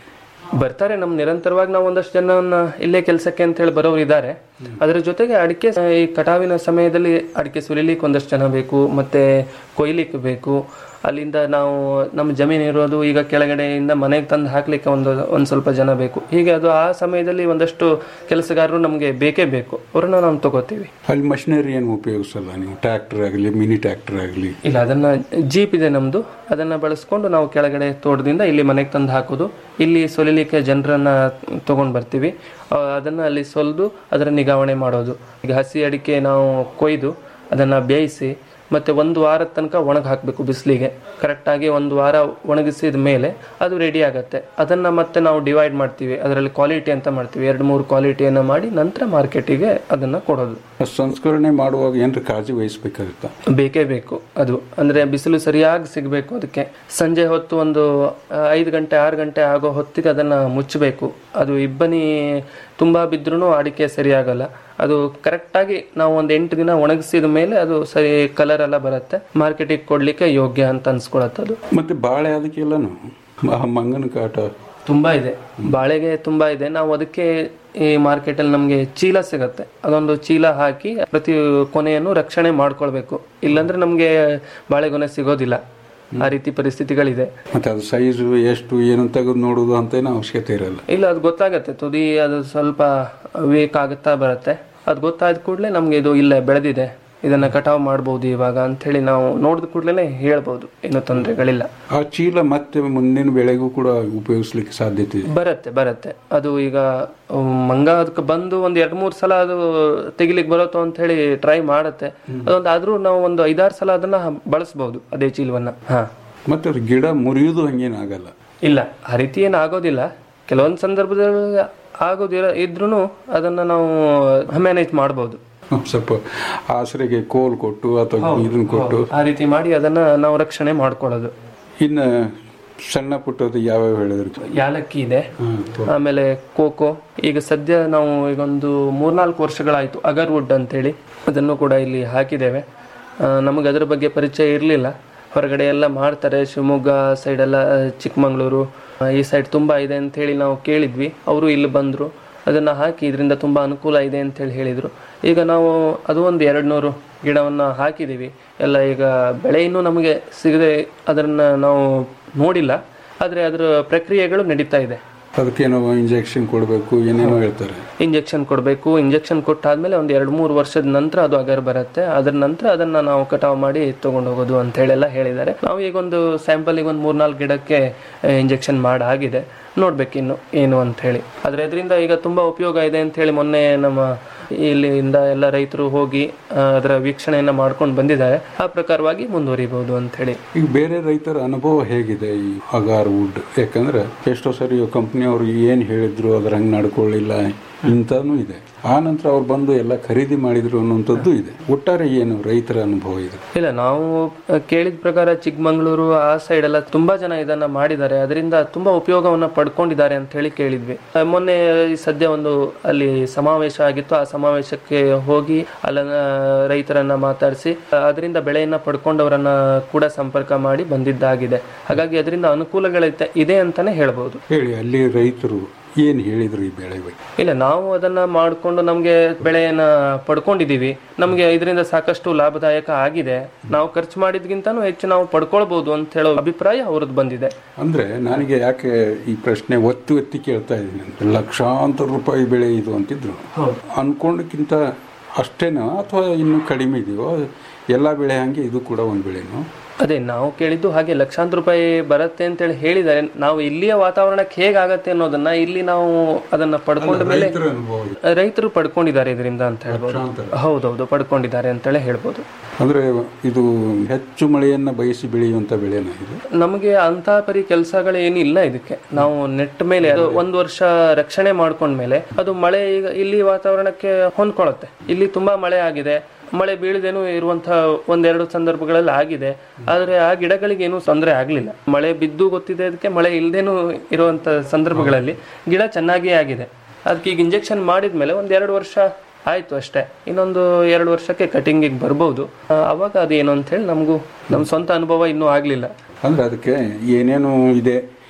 ಬರ್ತಾರೆ ನಮ್ ನಿರಂತರವಾಗಿ ನಾವು ಒಂದಷ್ಟು ಜನವನ್ನ ಇಲ್ಲೇ ಕೆಲಸಕ್ಕೆ ಅಂತ ಹೇಳಿ ಬರೋರು ಇದ್ದಾರೆ ಅದರ ಜೊತೆಗೆ ಅಡಿಕೆ ಸ- ಈ ಕಟಾವಿನ ಸಮಯದಲ್ಲಿ ಅಡಿಕೆ ಸುಲಿಲಿಕ್ಕೆ ಒಂದಷ್ಟು ಜನ ಬೇಕು ಮತ್ತೆ ಕೊಯ್ಲಿಕ್ಕೆ ಬೇಕು ಅಲ್ಲಿಂದ ನಾವು ನಮ್ಮ ಜಮೀನು ಇರೋದು ಈಗ ಕೆಳಗಡೆಯಿಂದ ಮನೆಗೆ ತಂದು ಹಾಕ್ಲಿಕ್ಕೆ ಒಂದು ಒಂದು ಸ್ವಲ್ಪ ಜನ ಬೇಕು ಹೀಗೆ ಅದು ಆ ಸಮಯದಲ್ಲಿ ಒಂದಷ್ಟು ಕೆಲಸಗಾರರು ನಮಗೆ ಬೇಕೇ ಬೇಕು ಅವ್ರನ್ನ ನಾವು ತಗೋತೀವಿ ಅಲ್ಲಿ ಮಷಿನರಿ ಏನು ಉಪಯೋಗಿಸಲ್ಲ ನೀವು ಟ್ರ್ಯಾಕ್ಟರ್ ಆಗಲಿ ಮಿನಿ ಟ್ರ್ಯಾಕ್ಟರ್ ಆಗಲಿ ಇಲ್ಲ ಅದನ್ನ ಜೀಪ್ ಇದೆ ನಮ್ದು ಅದನ್ನ ಬಳಸ್ಕೊಂಡು ನಾವು ಕೆಳಗಡೆ ತೋಟದಿಂದ ಇಲ್ಲಿ ಮನೆಗೆ ತಂದು ಹಾಕೋದು ಇಲ್ಲಿ ಸೊಲಿಲಿಕ್ಕೆ ಜನರನ್ನ ತಗೊಂಡ್ ಬರ್ತೀವಿ ಆ, ಅದನ್ನ ಅಲ್ಲಿ ಸೊಲ್ದು ಅದರ ನಿಗಾವಣೆ ಮಾಡೋದು ಈಗ ಹಸಿ ಅಡಿಕೆ ನಾವು ಕೊಯ್ದು ಅದನ್ನ ಬೇಯಿಸಿ ಮತ್ತೆ ಒಂದು ವಾರದ ತನಕ ಒಣಗ ಹಾಕಬೇಕು ಬಿಸಿಲಿಗೆ ಕರೆಕ್ಟಾಗಿ ಒಂದು ವಾರ ಒಣಗಿಸಿದ ಮೇಲೆ ಅದು ರೆಡಿ ಆಗುತ್ತೆ ಅದನ್ನ ಮತ್ತೆ ನಾವು ಡಿವೈಡ್ ಮಾಡ್ತೀವಿ ಅದರಲ್ಲಿ ಕ್ವಾಲಿಟಿ ಅಂತ ಮಾಡ್ತೀವಿ ಎರಡು ಮೂರು ಕ್ವಾಲಿಟಿಯನ್ನು ಮಾಡಿ ನಂತರ ಮಾರ್ಕೆಟಿಗೆ ಅದನ್ನ ಕೊಡೋದು ಸಂಸ್ಕರಣೆ ಮಾಡುವಾಗ ಏನಾರ ಕಾಳಜಿ ವಹಿಸ್ಬೇಕಾಗುತ್ತಾ ಬೇಕೇ ಬೇಕು ಅದು ಅಂದ್ರೆ ಬಿಸಿಲು ಸರಿಯಾಗಿ ಸಿಗಬೇಕು ಅದಕ್ಕೆ ಸಂಜೆ ಹೊತ್ತು ಒಂದು ಆ, ಐದು ಗಂಟೆ ಆರು ಗಂಟೆ ಆಗೋ ಹೊತ್ತಿಗೆ ಅದನ್ನ ಮುಚ್ಚಬೇಕು ಅದು ಇಬ್ಬನಿ ತುಂಬಾ ಬಿದ್ರೂ ಅಡಿಕೆ ಸರಿಯಾಗಲ್ಲ ಅದು ಕರೆಕ್ಟಾಗಿ ನಾವು ಒಂದು ಎಂಟು ದಿನ ಒಣಗಿಸಿದ ಮೇಲೆ ಅದು ಸರಿ ಕಲರ್ ಎಲ್ಲ ಬರುತ್ತೆ ಮಾರ್ಕೆಟಿಗೆ ಕೊಡ್ಲಿಕ್ಕೆ ಯೋಗ್ಯ ಅಂತ ಅನ್ಸ್ಕೊಳತ್ತೆ ಅದು ಮತ್ತೆ ಬಾಳೆ ಅದಕ್ಕೆಲ್ಲನು ಮ- ಮಂಗನ ಕಾಟ ತುಂಬಾ ಇದೆ ಬಾಳೆಗೆ ತುಂಬಾ ಇದೆ ನಾವು ಅದಕ್ಕೆ ಈ ಮಾರ್ಕೆಟ್ ಅಲ್ಲಿ ನಮ್ಗೆ ಚೀಲ ಸಿಗತ್ತೆ ಅದೊಂದು ಚೀಲ ಹಾಕಿ ಪ್ರತಿ ಕೊನೆಯನ್ನು ರಕ್ಷಣೆ ಮಾಡ್ಕೊಳ್ಬೇಕು ಇಲ್ಲಾಂದ್ರೆ ನಮ್ಗೆ ಬಾಳೆಗೊನೆ ಸಿಗೋದಿಲ್ಲ ಆ ರೀತಿ ಪರಿಸ್ಥಿತಿಗಳಿದೆ ಮತ್ತೆ ಅದು ಸೈಜು ಎಷ್ಟು ಏನು ತೆಗೆದು ನೋಡುದು ಅಂತ ಏನು ಅವಶ್ಯಕತೆ ಇರಲ್ಲ ಇಲ್ಲ ಅದು ಗೊತ್ತಾಗತ್ತೆ ತುದಿ ಅದು ಸ್ವಲ್ಪ ವೀಕ್ ಆಗುತ್ತಾ ಬರುತ್ತೆ ಅದು ಗೊತ್ತಾದ ಕೂಡಲೇ ನಮ್ಗೆ ಇದು ಇಲ್ಲ ಬೆಳೆದಿದೆ ಇದನ್ನ ಕಟಾವು ಮಾಡ್ಬೋದು ಇವಾಗ ಅಂತ ಹೇಳಿ ನಾವು ನೋಡಿದ ಕೂಡಲೇ ಹೇಳ್ಬೋದು ಏನು ತೊಂದರೆಗಳಿಲ್ಲ ಆ ಚೀಲ ಮತ್ತೆ ಮುಂದಿನ ಬೆಳೆಗೂ ಕೂಡ ಉಪಯೋಗಿಸ್ಲಿಕ್ಕೆ ಸಾಧ್ಯತೆ ಇದೆ ಬರುತ್ತೆ ಬರುತ್ತೆ ಅದು ಈಗ ಉಮ್, ಮಂಗ ಅದಕ್ಕೆ ಬಂದು ಒಂದ್ ಎರಡ್ ಮೂರ್ ಸಲ ಅದು ತೆಗಿಲಿಕ್ಕೆ ಬರುತ್ತೋ ಅಂತ ಹೇಳಿ ಟ್ರೈ ಮಾಡುತ್ತೆ ಅದೊಂದು ಆದ್ರೂ ನಾವು ಒಂದು ಐದಾರು ಸಲ ಅದನ್ನ ಬಳಸಬಹುದು ಅದೇ ಚೀಲವನ್ನ ಹಾ ಮತ್ತೆ ಅದು ಗಿಡ ಮುರಿಯುವುದು ಹಂಗೇನಾಗಲ್ಲ ಇಲ್ಲ ಆ ರೀತಿ ಏನು ಆಗೋದಿಲ್ಲ ಕೆಲವೊಂದು ಸಂದರ್ಭದಲ್ಲಿ ಆಗೋದಿರ ಇದ್ರೂ ಅದನ್ನ ನಾವು ಮ್ಯಾನೇಜ್ ಮಾಡ್ಬೋದು ಸ್ವಲ್ಪ ಆಸರೆಗೆ ಕೋಲ್ ಕೊಟ್ಟು ಅಥವಾ ಇದನ್ನ ಕೊಟ್ಟು ಆ ರೀತಿ ಮಾಡಿ ಅದನ್ನ ನಾವು ರಕ್ಷಣೆ ಮಾಡ್ಕೊಳ್ಳೋದು ಇನ್ನು ಸಣ್ಣ ಪುಟ್ಟದು ಯಾವ್ಯಾವ ಹೇಳಿದ್ರು ಯಾಲಕ್ಕಿ ಇದೆ ಆಮೇಲೆ ಕೋಕೋ ಈಗ ಸದ್ಯ ನಾವು ಈಗ ಒಂದು ಮೂರ್ನಾಲ್ಕು ವರ್ಷಗಳಾಯ್ತು ಅಗರ್ವುಡ್ ಅಂತೇಳಿ ಅದನ್ನು ಕೂಡ ಇಲ್ಲಿ ಹಾಕಿದ್ದೇವೆ ನಮಗೆ ಅದರ ಬಗ್ಗೆ ಪರಿಚಯ ಇರಲಿಲ್ಲ ಹೊರಗಡೆ ಎಲ್ಲ ಮಾಡ್ತಾರೆ ಶಿವಮೊಗ್ಗ ಸೈಡ್ ಎಲ್ಲ ಚಿಕ್ಕಮಂಗ್ಳೂರು ಆ, ಈ ಸೈಡ್ ತುಂಬಾ ಇದೆ ಅಂತ ಹೇಳಿ ನಾವು ಕೇಳಿದ್ವಿ ಅವರು ಇಲ್ಲಿ ಬಂದರು ಅದನ್ನ ಹಾಕಿ ಇದರಿಂದ ತುಂಬಾ ಅನುಕೂಲ ಇದೆ ಅಂತ ಹೇಳಿ ಹೇಳಿದ್ರು ಈಗ ನಾವು ಅದು ಒಂದು ಎರಡು ನೂರು ಗಿಡವನ್ನ ಹಾಕಿದ್ದೀವಿ ಎಲ್ಲ ಈಗ ಬೆಳೆ ಇನ್ನೂ ನಮಗೆ ಸಿಗದೆ ಅದನ್ನ ನಾವು ನೋಡಿಲ್ಲ ಆದರೆ ಅದರ ಪ್ರಕ್ರಿಯೆಗಳು ನಡೀತಾ ಇದೆ ಅದಕ್ಕೇನೋ ಇಂಜೆಕ್ಷನ್ ಕೊಡಬೇಕು ಏನೇನೋ ಹೇಳ್ತಾರೆ ಇಂಜೆಕ್ಷನ್ ಕೊಡಬೇಕು ಇಂಜೆಕ್ಷನ್ ಕೊಟ್ಟಾದ್ಮೇಲೆ ಒಂದು ಎರಡು ಮೂರು ವರ್ಷದ ನಂತರ ಅದು ಅಗರ್ ಬರುತ್ತೆ ಅದರ ನಂತರ ಅದನ್ನ ನಾವು ಕಟಾವು ಮಾಡಿ ತಗೊಂಡು ಹೋಗೋದು ಅಂತ ಹೇಳೆಲ್ಲ ಹೇಳಿದ್ದಾರೆ ನಾವು ಈಗ ಒಂದು ಸ್ಯಾಂಪಲ್ ಈಗ ಒಂದು ಮೂರ್ನಾಲ್ಕು ಗಿಡಕ್ಕೆ ಇಂಜೆಕ್ಷನ್ ಮಾಡಾಗಿದೆ ನೋಡ್ಬೇಕಿನ್ನು ಏನು ಅಂತ ಹೇಳಿ ಆದ್ರೆ ಇದರಿಂದ ಈಗ ತುಂಬಾ ಉಪಯೋಗ ಇದೆ ಅಂತ ಹೇಳಿ ಮೊನ್ನೆ ನಮ್ಮ ಇಲ್ಲಿಂದ ಎಲ್ಲ ರೈತರು ಹೋಗಿ ಆ, ಅದರ ವೀಕ್ಷಣೆಯನ್ನ ಮಾಡ್ಕೊಂಡು ಬಂದಿದ್ದಾರೆ ಆ ಪ್ರಕಾರವಾಗಿ ಮುಂದುವರಿಬಹುದು ಅಂತ ಹೇಳಿ ಈಗ ಬೇರೆ ರೈತರ ಅನುಭವ ಹೇಗಿದೆ ಈ ಅಗಾರ್ ವುಡ್ ಯಾಕಂದ್ರೆ ಎಷ್ಟೋ ಸರಿ ಕಂಪ್ನಿಯವರು ಏನ್ ಹೇಳಿದ್ರು ಅದ್ರ ಹಂಗ್ ನಡ್ಕೊಳ್ಳಿಲ್ಲ ಇಂಥನೂ ಇದೆ ಆ ನಂತರ ಅವ್ರು ಬಂದು ಎಲ್ಲ ಖರೀದಿ ಮಾಡಿದ್ರು ಅನ್ನುವಂಥದ್ದು ಇದೆ ಒಟ್ಟಾರೆ ಏನು ರೈತರ ಅನುಭವ ಇದೆ ಇಲ್ಲ ನಾವು ಅಹ್, ಕೇಳಿದ ಪ್ರಕಾರ ಚಿಕ್ಕಮಂಗ್ಳೂರು ಆ ಸೈಡ್ ಎಲ್ಲ ತುಂಬಾ ಜನ ಇದನ್ನ ಮಾಡಿದ್ದಾರೆ ಅದರಿಂದ ತುಂಬಾ ಉಪಯೋಗವನ್ನ ಪಡ್ಕೊಂಡಿದ್ದಾರೆ ಅಂತ ಹೇಳಿ ಕೇಳಿದ್ವಿ ಅಹ್, ಮೊನ್ನೆ ಈ ಸದ್ಯ ಒಂದು ಅಲ್ಲಿ ಸಮಾವೇಶ ಆಗಿತ್ತು ಆ ಸಮಾವೇಶಕ್ಕೆ ಹೋಗಿ ಅಲ್ಲಿನ ರೈತರನ್ನ ಮಾತಾಡಿಸಿ ಅದರಿಂದ ಬೆಳೆಯನ್ನ ಪಡ್ಕೊಂಡವರನ್ನ ಕೂಡ ಸಂಪರ್ಕ ಮಾಡಿ ಬಂದಿದ್ದಾಗಿದೆ ಹಾಗಾಗಿ ಅದರಿಂದ ಅನುಕೂಲಗಳಿದೆ ಇದೆ ಅಂತಾನೆ ಹೇಳ್ಬೋದು ಹೇಳಿ ಅಲ್ಲಿ ರೈತರು ಏನ್ ಹೇಳಿದ್ರು ಈ ಬೆಳೆ ಬಗ್ಗೆ ಇಲ್ಲ ನಾವು ಅದನ್ನ ಮಾಡಿಕೊಂಡು ನಮಗೆ ಬೆಳೆಯನ್ನ ಪಡ್ಕೊಂಡಿದೀವಿ ನಮಗೆ ಇದರಿಂದ ಸಾಕಷ್ಟು ಲಾಭದಾಯಕ ಆಗಿದೆ ನಾವು ಖರ್ಚು ಮಾಡಿದ್ಗಿಂತನೂ ಹೆಚ್ಚು ನಾವು ಪಡ್ಕೊಳ್ಬಹುದು ಅಂತ ಹೇಳೋ ಅಭಿಪ್ರಾಯ ಅವ್ರದ್ದು ಬಂದಿದೆ ಅಂದ್ರೆ ನನಗೆ ಯಾಕೆ ಈ ಪ್ರಶ್ನೆ ಒತ್ತಿ ಒತ್ತಿ ಕೇಳ್ತಾ ಇದ್ದೀನಿ ಅಂದ್ರೆ ಲಕ್ಷಾಂತರ ರೂಪಾಯಿ ಬೆಳೆ ಇದು ಅಂತಿದ್ರು ಅನ್ಕೊಂಡಕ್ಕಿಂತ ಅಷ್ಟೇನೋ ಅಥವಾ ಇನ್ನೂ ಕಡಿಮೆ ಇದೆಯೋ ಎಲ್ಲ ಬೆಳೆ ಹಂಗೆ ಇದು ಕೂಡ ಒಂದು ಬೆಳೆನೋ ಅದೇ ನಾವು ಕೇಳಿದ್ದು ಹಾಗೆ ಲಕ್ಷಾಂತರ ರೂಪಾಯಿ ಬರುತ್ತೆ ಅಂತೇಳಿ ಹೇಳಿದ್ದಾರೆ ನಾವು ಇಲ್ಲಿಯ ವಾತಾವರಣಕ್ಕೆ ಹೇಗಾಗತ್ತೆ ಅನ್ನೋದನ್ನ ಇಲ್ಲಿ ನಾವು ಅದನ್ನ ಪಡ್ಕೊಂಡ ಮೇಲೆ ರೈತರ ಅನುಭವ ಇದೆ. ರೈತರು ಪಡ್ಕೊಂಡಿದ್ದಾರೆ ಇದರಿಂದ ಅಂತ ಹೇಳ್ಬೋದು ಹೌದೌದು ಪಡ್ಕೊಂಡಿದ್ದಾರೆ ಅಂತೇಳಿ ಹೇಳ್ಬೋದು ಅಂದ್ರೆ ಇದು ಹೆಚ್ಚು ಮಳೆಯನ್ನ ಬಯಸಿ ಬೆಳೆಯುವಂತ ಬೆಳೆನ ಇದು ನಮಗೆ ಅಂತ ಪರಿ ಕೆಲಸಗಳು ಏನಿಲ್ಲ ಇದಕ್ಕೆ ನಾವು ನೆಟ್ ಮೇಲೆ ಅದು ಒಂದು ವರ್ಷ ರಕ್ಷಣೆ ಮಾಡ್ಕೊಂಡ್ಮೇಲೆ ಅದು ಮಳೆ ಈಗ ಇಲ್ಲಿ ವಾತಾವರಣಕ್ಕೆ ಹೊಂದ್ಕೊಳ್ಳುತ್ತೆ ಇಲ್ಲಿ ತುಂಬಾ ಮಳೆ ಆಗಿದೆ ಮಳೆ ಬೀಳದೇನು ಇರುವಂತಹ ಒಂದೆರಡು ಸಂದರ್ಭಗಳಲ್ಲಿ ಆಗಿದೆ ಆದ್ರೆ ಆ ಗಿಡಗಳಿಗೆ ಏನೂ ತೊಂದರೆ ಆಗ್ಲಿಲ್ಲ ಮಳೆ ಬಿದ್ದು ಗೊತ್ತಿದೆ ಅದಕ್ಕೆ ಮಳೆ ಇಲ್ದೇನು ಇರುವಂತ ಸಂದರ್ಭಗಳಲ್ಲಿ ಗಿಡ ಚೆನ್ನಾಗಿಯೇ ಆಗಿದೆ ಅದಕ್ಕೆ ಈಗ ಇಂಜೆಕ್ಷನ್ ಮಾಡಿದ್ಮೇಲೆ ಒಂದ್ ಎರಡು ವರ್ಷ ಆಯ್ತು ಅಷ್ಟೇ ಇನ್ನೊಂದು ಎರಡು ವರ್ಷಕ್ಕೆ ಕಟಿಂಗಿಗೆ ಬರ್ಬೋದು ಆ, ಅವಾಗ ಅದೇನು ಅಂತ ಹೇಳಿ ನಮಗೂ ನಮ್ಮ ಸ್ವಂತ ಅನುಭವ ಇನ್ನೂ ಆಗ್ಲಿಲ್ಲ ಅಂದ್ರೆ ಅದಕ್ಕೆ ಏನೇನು ಇದೆ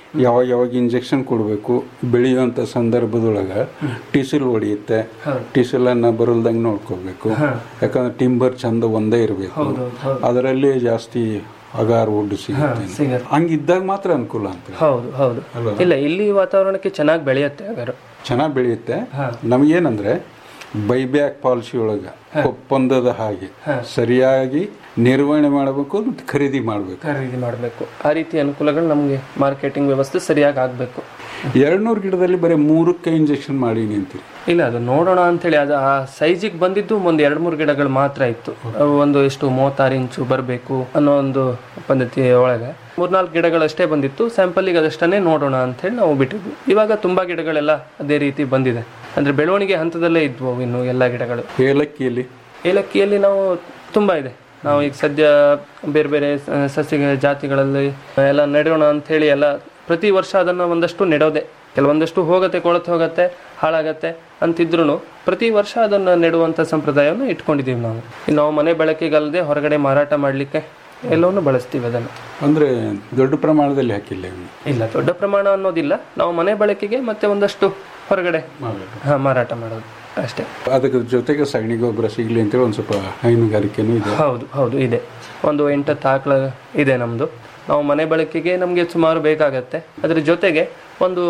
ಯಾವಾಗ ಯಾವಾಗ ಇಂಜೆಕ್ಷನ್ ಕೊಡಬೇಕು ಬೆಳೆಯುವಂತ ಸಂದರ್ಭದೊಳಗ ಟಿಸಿಲ್ ಹೊಡೆಯುತ್ತೆ ಟಿಸಿಲ್ ಅನ್ನ ಬರಲ್ದಂಗೆ ನೋಡ್ಕೋಬೇಕು ಯಾಕಂದ್ರೆ ಟಿಂಬರ್ ಚಂದ ಒಂದೇ ಇರಬೇಕು ಅದರಲ್ಲಿ ಜಾಸ್ತಿ ಅಗಾರ್ ವುಡ್ ಸಿಗುತ್ತೆ ಹಂಗಿದ್ದಾಗ ಮಾತ್ರ ಅನುಕೂಲ ಅಂತ ಹೌದು ಹೌದು ಇಲ್ಲ ಇಲ್ಲಿ ವಾತಾವರಣಕ್ಕೆ ಚೆನ್ನಾಗಿ ಬೆಳೆಯುತ್ತೆ ಹಾಗಾದ್ರೆ ಚೆನ್ನಾಗಿ ಬೆಳೆಯುತ್ತೆ ನಮಗೇನಂದ್ರೆ ಬೈಬ್ಯಾಕ್ ಪಾಲಿಸಿ ಒಳಗ ಒಪ್ಪಂದದ ಹಾಗೆ ಸರಿಯಾಗಿ ನಿರ್ವಹಣೆ ಮಾಡಬೇಕು ಮತ್ತು ಖರೀದಿ ಮಾಡಬೇಕು ಖರೀದಿ ಮಾಡಬೇಕು ಆ ರೀತಿ ಅನುಕೂಲಗಳು ನಮಗೆ ಮಾರ್ಕೆಟಿಂಗ್ ವ್ಯವಸ್ಥೆ ಸರಿಯಾಗಿ ಆಗಬೇಕು ಎರಡ್ನೂರು ಗಿಡದಲ್ಲಿ ಬರೀ ಮೂರಕ್ಕೆ ಇಂಜೆಕ್ಷನ್ ಮಾಡಿ ನಿಂತಿರಿ ಇಲ್ಲ ಅದು ನೋಡೋಣ ಅಂತೇಳಿ ಅದು ಆ ಸೈಜಿಗೆ ಬಂದಿದ್ದು ಒಂದು ಎರಡು ಮೂರು ಗಿಡಗಳು ಮಾತ್ರ ಇತ್ತು ಅವು ಒಂದು ಎಷ್ಟು ಮೂವತ್ತಾರು ಇಂಚು ಬರಬೇಕು ಅನ್ನೋ ಒಂದು ಪದ್ಧತಿ ಒಳಗೆ ಮೂರ್ನಾಲ್ಕು ಗಿಡಗಳಷ್ಟೇ ಬಂದಿತ್ತು ಸ್ಯಾಂಪಲ್ಗೆ ಅದಷ್ಟನ್ನೇ ನೋಡೋಣ ಅಂತೇಳಿ ನಾವು ಬಿಟ್ಟಿದ್ವಿ ಇವಾಗ ತುಂಬಾ ಗಿಡಗಳೆಲ್ಲ ಅದೇ ರೀತಿ ಬಂದಿದೆ ಅಂದ್ರೆ ಬೆಳವಣಿಗೆ ಹಂತದಲ್ಲೇ ಇದ್ವು ಅವು ಇನ್ನು ಎಲ್ಲ ಗಿಡಗಳು ಏಲಕ್ಕಿಯಲ್ಲಿ ಏಲಕ್ಕಿಯಲ್ಲಿ ನಾವು ತುಂಬಾ ಇದೆ ನಾವು ಈಗ ಸದ್ಯ ಬೇರೆ ಬೇರೆ ಸ- ಸಸ್ಯ ಜಾತಿಗಳಲ್ಲಿ ಎಲ್ಲ ನೆಡೋಣ ಅಂತ ಹೇಳಿ ಎಲ್ಲ ಪ್ರತಿ ವರ್ಷ ಅದನ್ನ ಒಂದಷ್ಟು ನೆಡೋದೆ ಕೆಲವೊಂದಷ್ಟು ಹೋಗತ್ತೆ ಕೊಳತು ಹೋಗತ್ತೆ ಹಾಳಾಗತ್ತೆ ಅಂತಿದ್ರು ಪ್ರತಿ ವರ್ಷ ಅದನ್ನ ನೆಡುವಂತ ಸಂಪ್ರದಾಯವನ್ನು ಇಟ್ಕೊಂಡಿದೀವಿ ನಾವು ಇನ್ನು ನಾವು ಮನೆ ಬಳಕೆಗಲ್ಲದೆ ಹೊರಗಡೆ ಮಾರಾಟ ಮಾಡ್ಲಿಕ್ಕೆ ಎಲ್ಲವನ್ನು ಬಳಸ್ತೀವಿ ಅದನ್ನು ಅಂದ್ರೆ ದೊಡ್ಡ ಪ್ರಮಾಣದಲ್ಲಿ ಹಾಕಿಲ್ಲ ಇವ್ನು. ಇಲ್ಲ ದೊಡ್ಡ ಪ್ರಮಾಣ ಅನ್ನೋದಿಲ್ಲ ನಾವು ಮನೆ ಬಳಕೆಗೆ ಮತ್ತೆ ಒಂದಷ್ಟು ಹೊರಗಡೆ ಹಾ, ಮಾರಾಟ ಮಾಡೋದು ಅಷ್ಟೇ ಅದಕ್ಕೆ ಜೊತೆಗೆ ಸಗಣಿ ಗೊಬ್ಬರ ಸಿಗ್ಲಿ ಅಂತೇಳಿ ಒಂದು ಸ್ವಲ್ಪ ಹೈನುಗಾರಿಕೆನೂ ಇದೆ ಹೌದು ಹೌದು ಇದೆ ಒಂದು ಎಂಟತ್ತು ಆಕಳ ಇದೆ ನಮ್ಮದು ನಾವು ಮನೆ ಬಳಕೆಗೆ ನಮಗೆ ಸುಮಾರು ಬೇಕಾಗತ್ತೆ ಅದ್ರ ಜೊತೆಗೆ ಒಂದು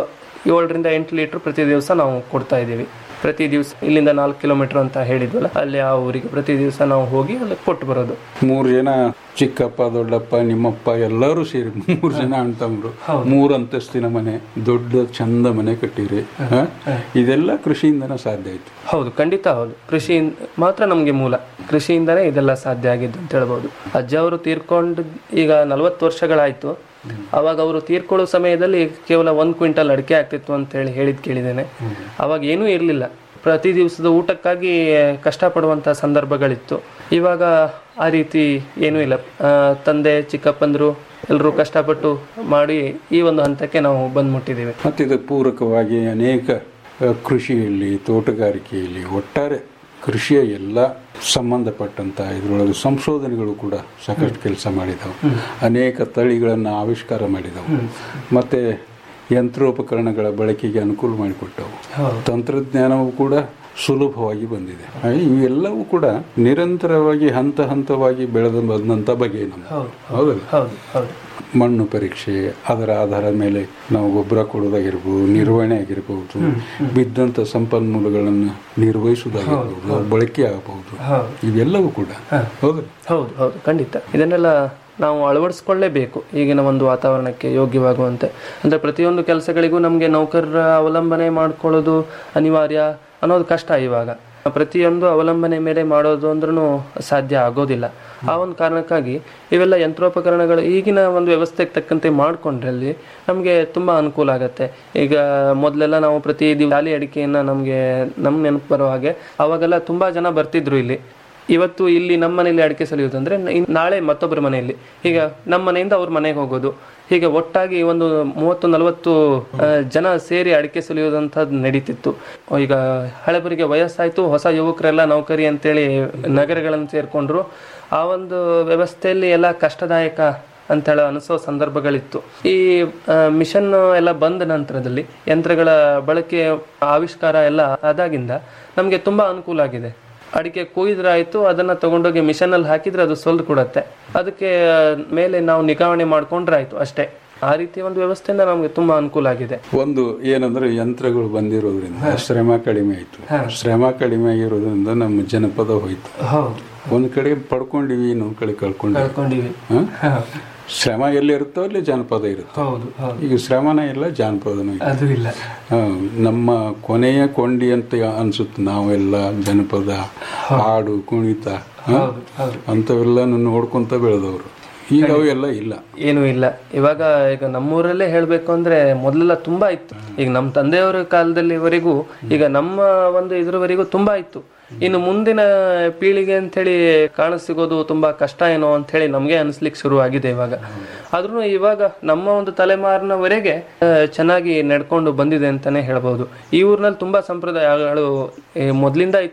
ಏಳರಿಂದ ಎಂಟು ಲೀಟ್ರ್ ಪ್ರತಿ ದಿವಸ ನಾವು ಕೊಡ್ತಾ ಇದ್ದೀವಿ ಪ್ರತಿ ದಿವಸ ಇಲ್ಲಿಂದ ನಾಲ್ಕು ಕಿಲೋಮೀಟರ್ ಅಂತ ಹೇಳಿದ್ವಲ್ಲ ಅಲ್ಲಿ ಆ ಊರಿಗೆ ಪ್ರತಿ ದಿವಸ ನಾವು ಹೋಗಿ ಅಲ್ಲಿ ಕೊಟ್ಟು ಬರೋದು ಮೂರು ಜನ ಚಿಕ್ಕಪ್ಪ ದೊಡ್ಡಪ್ಪ ನಿಮ್ಮಪ್ಪ ಎಲ್ಲರೂ ಸೇರಿ ಮೂರು ಜನ ಅಣ್ಣ ತಮ್ಮರು ಮೂರು ಅಂತಸ್ತಿನ ಮನೆ ದೊಡ್ಡ ಚಂದ ಮನೆ ಕಟ್ಟಿರಿ ಹ? ಇದೆಲ್ಲ ಕೃಷಿಯಿಂದನೇ ಸಾಧ್ಯ ಆಯ್ತು ಹೌದು ಖಂಡಿತ ಹೌದು ಕೃಷಿ ಮಾತ್ರ ನಮಗೆ ಮೂಲ ಕೃಷಿಯಿಂದನೇ ಇದೆಲ್ಲ ಸಾಧ್ಯ ಆಗಿದ್ದು ಅಂತ ಹೇಳ್ಬೋದು ಅಜ್ಜ ಅವರು ತೀರ್ಕೊಂಡು ಈಗ ನಲವತ್ತು ವರ್ಷಗಳಾಯ್ತು ಅವಾಗ ಅವರು ತೀರ್ಕೊಳ್ಳೋ ಸಮಯದಲ್ಲಿ ಕೇವಲ ಒಂದು ಕ್ವಿಂಟಲ್ ಅಡಿಕೆ ಆಗ್ತಿತ್ತು ಅಂತ ಹೇಳಿ ಹೇಳಿದ್ ಕೇಳಿದ್ದೇನೆ ಅವಾಗ ಏನೂ ಇರಲಿಲ್ಲ ಪ್ರತಿ ದಿವಸದ ಊಟಕ್ಕಾಗಿ ಕಷ್ಟಪಡುವಂಥ ಸಂದರ್ಭಗಳಿತ್ತು ಇವಾಗ ಆ ರೀತಿ ಏನೂ ಇಲ್ಲ ಆ, ತಂದೆ ಚಿಕ್ಕಪ್ಪಂದರು ಎಲ್ಲರೂ ಕಷ್ಟಪಟ್ಟು ಮಾಡಿ ಈ ಒಂದು ಹಂತಕ್ಕೆ ನಾವು ಬಂದ್ಮುಟ್ಟಿದ್ದೀವಿ ಮತ್ತು ಇದಕ್ಕೆ ಪೂರಕವಾಗಿ ಅನೇಕ ಆ, ಕೃಷಿಯಲ್ಲಿ ತೋಟಗಾರಿಕೆಯಲ್ಲಿ ಒಟ್ಟಾರೆ ಕೃಷಿಯ ಎಲ್ಲ ಸಂಬಂಧಪಟ್ಟಂತ ಇದರೊಳಗೆ ಸಂಶೋಧನೆಗಳು ಕೂಡ ಸಾಕಷ್ಟು ಕೆಲಸ ಮಾಡಿದವು ಅನೇಕ ತಳಿಗಳನ್ನು ಆವಿಷ್ಕಾರ ಮಾಡಿದವು ಮತ್ತೆ ಯಂತ್ರೋಪಕರಣಗಳ ಬಳಕೆಗೆ ಅನುಕೂಲ ಮಾಡಿಕೊಟ್ಟವು ತಂತ್ರಜ್ಞಾನವು ಕೂಡ ಸುಲಭವಾಗಿ ಬಂದಿದೆ ಹಾಗೆ ಇವೆಲ್ಲವೂ ಕೂಡ ನಿರಂತರವಾಗಿ ಹಂತ ಹಂತವಾಗಿ ಬೆಳೆದು ಬಂದಂತ ಬಗೆ ನಮ್ಮ ಹೌದಲ್ಲ ಹೌದು ಹೌದು ಮಣ್ಣು ಪರೀಕ್ಷೆ ಅದರ ಆಧಾರದ ಮೇಲೆ ನಾವು ಗೊಬ್ಬರ ಕೊಡೋದಾಗಿರ್ಬೋದು ನಿರ್ವಹಣೆ ಆಗಿರ್ಬೋದು ಬಿದ್ದಂತ ಸಂಪನ್ಮೂಲಗಳನ್ನು ನಿರ್ವಹಿಸುವುದಾಗಿರ್ಬೋದು ಬಳಕೆ ಆಗಬಹುದು ಇವೆಲ್ಲವೂ ಕೂಡ ಹೌದು ಹೌದು ಹೌದು ಖಂಡಿತ ಇದನ್ನೆಲ್ಲ ನಾವು ಅಳವಡಿಸ್ಕೊಳ್ಳೇಬೇಕು ಈಗಿನ ಒಂದು ವಾತಾವರಣಕ್ಕೆ ಯೋಗ್ಯವಾಗುವಂತೆ ಅಂದ್ರೆ ಪ್ರತಿಯೊಂದು ಕೆಲಸಗಳಿಗೂ ನಮಗೆ ನೌಕರರ ಅವಲಂಬನೆ ಮಾಡ್ಕೊಳ್ಳೋದು ಅನಿವಾರ್ಯ ಅನ್ನೋದು ಕಷ್ಟ ಇವಾಗ ಪ್ರತಿಯೊಂದು ಅವಲಂಬನೆ ಮೇಲೆ ಮಾಡೋದು ಅಂದ್ರೂ ಸಾಧ್ಯ ಆಗೋದಿಲ್ಲ ಆ ಒಂದು ಕಾರಣಕ್ಕಾಗಿ ಇವೆಲ್ಲ ಯಂತ್ರೋಪಕರಣಗಳು ಈಗಿನ ಒಂದು ವ್ಯವಸ್ಥೆಗೆ ತಕ್ಕಂತೆ ಮಾಡ್ಕೊಂಡ್ರೆ ಅಲ್ಲಿ ನಮಗೆ ತುಂಬಾ ಅನುಕೂಲ ಆಗತ್ತೆ ಈಗ ಮೊದಲೆಲ್ಲ ನಾವು ಪ್ರತಿ ದಿವ ಖಾಲಿ ಅಡಿಕೆಯನ್ನ ನಮಗೆ ನಮ್ ನೆನಪು ಬರೋ ಹಾಗೆ ಅವಾಗೆಲ್ಲ ತುಂಬಾ ಜನ ಬರ್ತಿದ್ರು ಇಲ್ಲಿ ಇವತ್ತು ಇಲ್ಲಿ ನಮ್ಮ ಮನೆಯಲ್ಲಿ ಅಡಿಕೆ ಸಲಿಯೋದಂದ್ರೆ ಇನ್- ನಾಳೆ ಮತ್ತೊಬ್ಬರ ಮನೆಯಲ್ಲಿ ಈಗ ನಮ್ಮ ಮನೆಯಿಂದ ಅವ್ರ ಮನೆಗೆ ಹೋಗೋದು ಹೀಗೆ ಒಟ್ಟಾಗಿ ಒಂದು ಮೂವತ್ತು ನಲವತ್ತು ಆ, ಜನ ಸೇರಿ ಅಡಿಕೆ ಸುಲಿಯೋದಂಥದ್ದು ನಡೀತಿತ್ತು ಈಗ ಹಳೆಬರಿಗೆ ವಯಸ್ಸಾಯ್ತು ಹೊಸ ಯುವಕರೆಲ್ಲ ನೌಕರಿ ಅಂತೇಳಿ ನಗರಗಳನ್ನು ಸೇರ್ಕೊಂಡ್ರು ಆ ಒಂದು ವ್ಯವಸ್ಥೆಯಲ್ಲಿ ಎಲ್ಲ ಕಷ್ಟದಾಯಕ ಅಂತೇಳಿ ಅನಿಸೋ ಸಂದರ್ಭಗಳಿತ್ತು ಈ ಆ, ಮಿಷನ್ ಎಲ್ಲ ಬಂದ ನಂತರದಲ್ಲಿ ಯಂತ್ರಗಳ ಬಳಕೆ ಆವಿಷ್ಕಾರ ಎಲ್ಲ ಆದಾಗಿಂದ ನಮಗೆ ತುಂಬಾ ಅನುಕೂಲ ಆಗಿದೆ ಅಡಿಕೆ ಕೊಯ್ದ್ರಾಯ್ತು ಅದನ್ನ ತಗೊಂಡೋಗಿ ಮಿಷನ್ ಅಲ್ಲಿ ಹಾಕಿದ್ರೆ ಅದು ಸೊಲ್ದು ಕೊಡತ್ತೆ ಅದಕ್ಕೆ ಆ, ಮೇಲೆ ನಾವು ನಿಗಾವಣೆ ಮಾಡ್ಕೊಂಡ್ರೆ ಆಯ್ತು ಅಷ್ಟೇ ಆ ರೀತಿ ಒಂದು ವ್ಯವಸ್ಥೆಯಿಂದ ನಮಗೆ ತುಂಬಾ ಅನುಕೂಲ ಆಗಿದೆ ಒಂದು ಏನಂದ್ರೆ ಯಂತ್ರಗಳು ಬಂದಿರೋದ್ರಿಂದ ಶ್ರಮ ಕಡಿಮೆ ಆಯ್ತು ಶ್ರಮ ಕಡಿಮೆ ಆಗಿರೋದ್ರಿಂದ ನಮ್ಮ ಜನಪದ ಹೋಯ್ತು ಹೌದು ಒಂದ್ ಕಡೆ ಪಡ್ಕೊಂಡಿವಿ ಇನ್ನೊಂದ್ ಕಡೆ ಕಳ್ಕೊಂಡಿವಿ ಕಳ್ಕೊಂಡಿವಿ ಹ? ಶ್ರಮ ಎಲ್ಲಿ ಇರುತ್ತೋ ಅಲ್ಲಿ ಜಾನಪದ ಇರುತ್ತೆ ಹೌದು ಹೌದು ಈಗ ಶ್ರಮನ ಇಲ್ಲ ಜಾನಪದನೂ ಇಲ್ಲ ಅದು ಇಲ್ಲ ಹ, ನಮ್ಮ ಕೊನೆಯ ಕೊಂಡಿ ಅಂತ ಅನ್ಸುತ್ತೆ ನಾವೆಲ್ಲ ಜನಪದ ಹಾಡು ಕುಣಿತ ಹ? ಅಂಥವೆಲ್ಲ ನೋಡ್ಕೊಂತ ಬೆಳೆದವರು ಈಗ ಅವೆಲ್ಲ ಇಲ್ಲ ಏನೂ ಇಲ್ಲ ಇವಾಗ ಈಗ ನಮ್ಮೂರಲ್ಲೇ ಹೇಳ್ಬೇಕು ಅಂದ್ರೆ ಮೊದಲೆಲ್ಲ ತುಂಬಾ ಇತ್ತು ಈಗ ನಮ್ಮ ತಂದೆಯವರ ಕಾಲದಲ್ಲಿವರೆಗೂ ಈಗ ನಮ್ಮ ಒಂದು ಇದ್ರವರೆಗೂ ತುಂಬಾ ಇತ್ತು ಇನ್ನು ಮುಂದಿನ ಪೀಳಿಗೆ ಅಂತೇಳಿ ಕಾಣಸಿಗೋದು ತುಂಬಾ ಕಷ್ಟ ಏನೋ ಅಂತ ಹೇಳಿ ನಮ್ಗೆ ಅನಿಸ್ಲಿಕ್ಕೆ ಶುರು ಆಗಿದೆ ಇವಾಗ ಆದ್ರೂ ಇವಾಗ ನಮ್ಮ ಒಂದು ತಲೆಮಾರಿನವರೆಗೆ ಆ, ಚೆನ್ನಾಗಿ ನಡ್ಕೊಂಡು ಬಂದಿದೆ ಅಂತಾನೆ ಹೇಳ್ಬೋದು ಈ ಊರಿನಲ್ಲಿ ತುಂಬಾ ಸಂಪ್ರದಾಯಗಳು ಏ, ಮೊದ್ಲಿಂದ ಇತ್ತು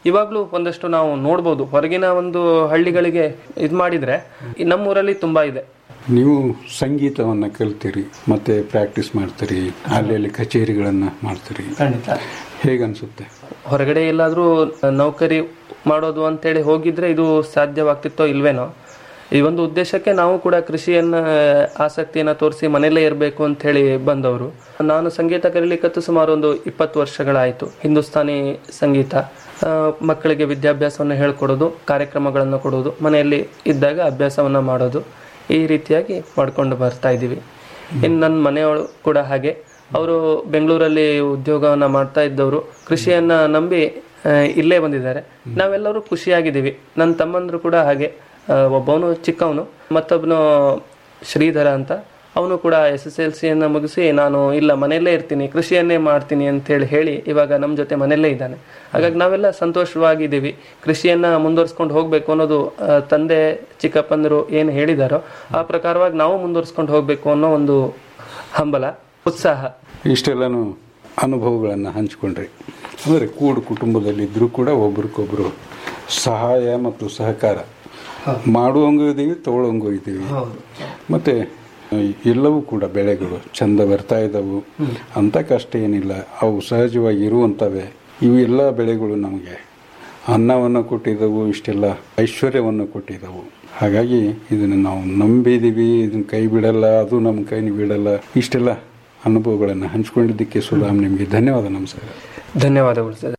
ಇವಾಗಲೂ ಒಂದಷ್ಟು ನಾವು ನೋಡ್ಬೋದು ಹೊರಗಿನ ಒಂದು ಹಳ್ಳಿಗಳಿಗೆ ಇದು ಮಾಡಿದ್ರೆ ಈ ನಮ್ಮೂರಲ್ಲಿ ತುಂಬಾ ಇದೆ ನೀವು ಸಂಗೀತವನ್ನು ಕಲ್ತೀರಿ ಮತ್ತೆ ಪ್ರಾಕ್ಟೀಸ್ ಮಾಡ್ತೀರಿ ಅಲ್ಲಿ ಕಚೇರಿಗಳನ್ನು ಮಾಡ್ತೀರಿ ಖಂಡಿತ ಹೇಗನ್ಸುತ್ತೆ ಹೊರಗಡೆ ಎಲ್ಲಾದ್ರೂ ನೌಕರಿ ಮಾಡೋದು ಅಂತೇಳಿ ಹೋಗಿದ್ರೆ ಇದು ಸಾಧ್ಯವಾಗ್ತಿತ್ತೋ ಇಲ್ವೇನೋ ಈ ಒಂದು ಉದ್ದೇಶಕ್ಕೆ ನಾವು ಕೂಡ ಕೃಷಿಯನ್ನ ಆಸಕ್ತಿಯನ್ನ ತೋರಿಸಿ ಮನೆಯಲ್ಲೇ ಇರಬೇಕು ಅಂತ ಹೇಳಿ ಬಂದವರು ನಾನು ಸಂಗೀತ ಕಲಿಲಿಕ್ಕತ್ತು ಸುಮಾರು ಒಂದು ಇಪ್ಪತ್ತು ವರ್ಷಗಳಾಯಿತು ಹಿಂದೂಸ್ತಾನಿ ಸಂಗೀತ ಆ, ಮಕ್ಕಳಿಗೆ ವಿದ್ಯಾಭ್ಯಾಸವನ್ನು ಹೇಳ್ಕೊಡೋದು ಕಾರ್ಯಕ್ರಮಗಳನ್ನು ಕೊಡೋದು ಮನೆಯಲ್ಲಿ ಇದ್ದಾಗ ಅಭ್ಯಾಸವನ್ನ ಮಾಡೋದು ಈ ರೀತಿಯಾಗಿ ಮಾಡ್ಕೊಂಡು ಬರ್ತಾ ಇದ್ದೀವಿ ಇನ್ನು ನನ್ನ ಮನೆಯವರು ಕೂಡ ಹಾಗೆ ಅವರು ಬೆಂಗಳೂರಲ್ಲಿ ಉದ್ಯೋಗವನ್ನ ಮಾಡ್ತಾ ಇದ್ದವರು ಕೃಷಿಯನ್ನ ನಂಬಿ ಆ, ಇಲ್ಲೇ ಬಂದಿದ್ದಾರೆ ನಾವೆಲ್ಲರೂ ಖುಷಿಯಾಗಿದ್ದೀವಿ ನನ್ನ ತಮ್ಮಂದ್ರು ಕೂಡ ಹಾಗೆ ಆ, ಒಬ್ಬವನು ಚಿಕ್ಕವನು ಮತ್ತೊಬ್ಬನು ಶ್ರೀಧರ ಅಂತ ಅವನು ಕೂಡ ಎಸ್ ಎಸ್ ಎಲ್ ಸಿಯನ್ನು ಮುಗಿಸಿ ನಾನು ಇಲ್ಲ ಮನೆಯಲ್ಲೇ ಇರ್ತೀನಿ ಕೃಷಿಯನ್ನೇ ಮಾಡ್ತೀನಿ ಅಂತೇಳಿ ಹೇಳಿ ಇವಾಗ ನಮ್ಮ ಜೊತೆ ಮನೆಯಲ್ಲೇ ಇದ್ದಾನೆ ಹಾಗಾಗಿ ನಾವೆಲ್ಲ ಸಂತೋಷವಾಗಿದ್ದೀವಿ ಕೃಷಿಯನ್ನ ಮುಂದುವರ್ಸ್ಕೊಂಡು ಹೋಗಬೇಕು ಅನ್ನೋದು ಆ, ತಂದೆ ಚಿಕ್ಕಪ್ಪಂದರು ಏನು ಹೇಳಿದಾರೋ ಆ ಪ್ರಕಾರವಾಗಿ ನಾವು ಮುಂದುವರ್ಸ್ಕೊಂಡು ಹೋಗಬೇಕು ಅನ್ನೋ ಒಂದು ಹಂಬಲ ಉತ್ಸಾಹ ಇಷ್ಟೆಲ್ಲನೂ ಅನುಭವಗಳನ್ನು ಹಂಚಿಕೊಂಡ್ರಿ ಅಂದರೆ ಕೂಡು ಕುಟುಂಬದಲ್ಲಿದ್ದರೂ ಕೂಡ ಒಬ್ರಿಗೊಬ್ರು ಸಹಾಯ ಮತ್ತು ಸಹಕಾರ ಮಾಡುವಂಗೂ ಇದ್ದೀವಿ ತಗೊಳ್ಳೋಂಗೂ ಇದ್ದೀವಿ ಮತ್ತು ಎಲ್ಲವೂ ಕೂಡ ಬೆಳೆಗಳು ಚಂದ ಬರ್ತಾ ಇದ್ದಾವು ಅಂತ ಕಷ್ಟ ಏನಿಲ್ಲ ಅವು ಸಹಜವಾಗಿ ಇರುವಂಥವೇ ಇವು ಎಲ್ಲ ಬೆಳೆಗಳು ನಮಗೆ ಅನ್ನವನ್ನು ಕೊಟ್ಟಿದ್ದವು ಇಷ್ಟೆಲ್ಲ ಐಶ್ವರ್ಯವನ್ನು ಕೊಟ್ಟಿದ್ದವು ಹಾಗಾಗಿ ಇದನ್ನು ನಾವು ನಂಬಿದ್ದೀವಿ ಇದನ್ನು ಕೈ ಬಿಡಲ್ಲ ಅದು ನಮ್ಮ ಕೈ ಬಿಡಲ್ಲ ಇಷ್ಟೆಲ್ಲ ಅನುಭವಗಳನ್ನು ಹಂಚಿಕೊಂಡಿದ್ದಕ್ಕೆ ಸುಧಾಮ್ ನಿಮಗೆ ಧನ್ಯವಾದ ನಮಸ್ಕಾರ ಧನ್ಯವಾದಗಳು ಸರ್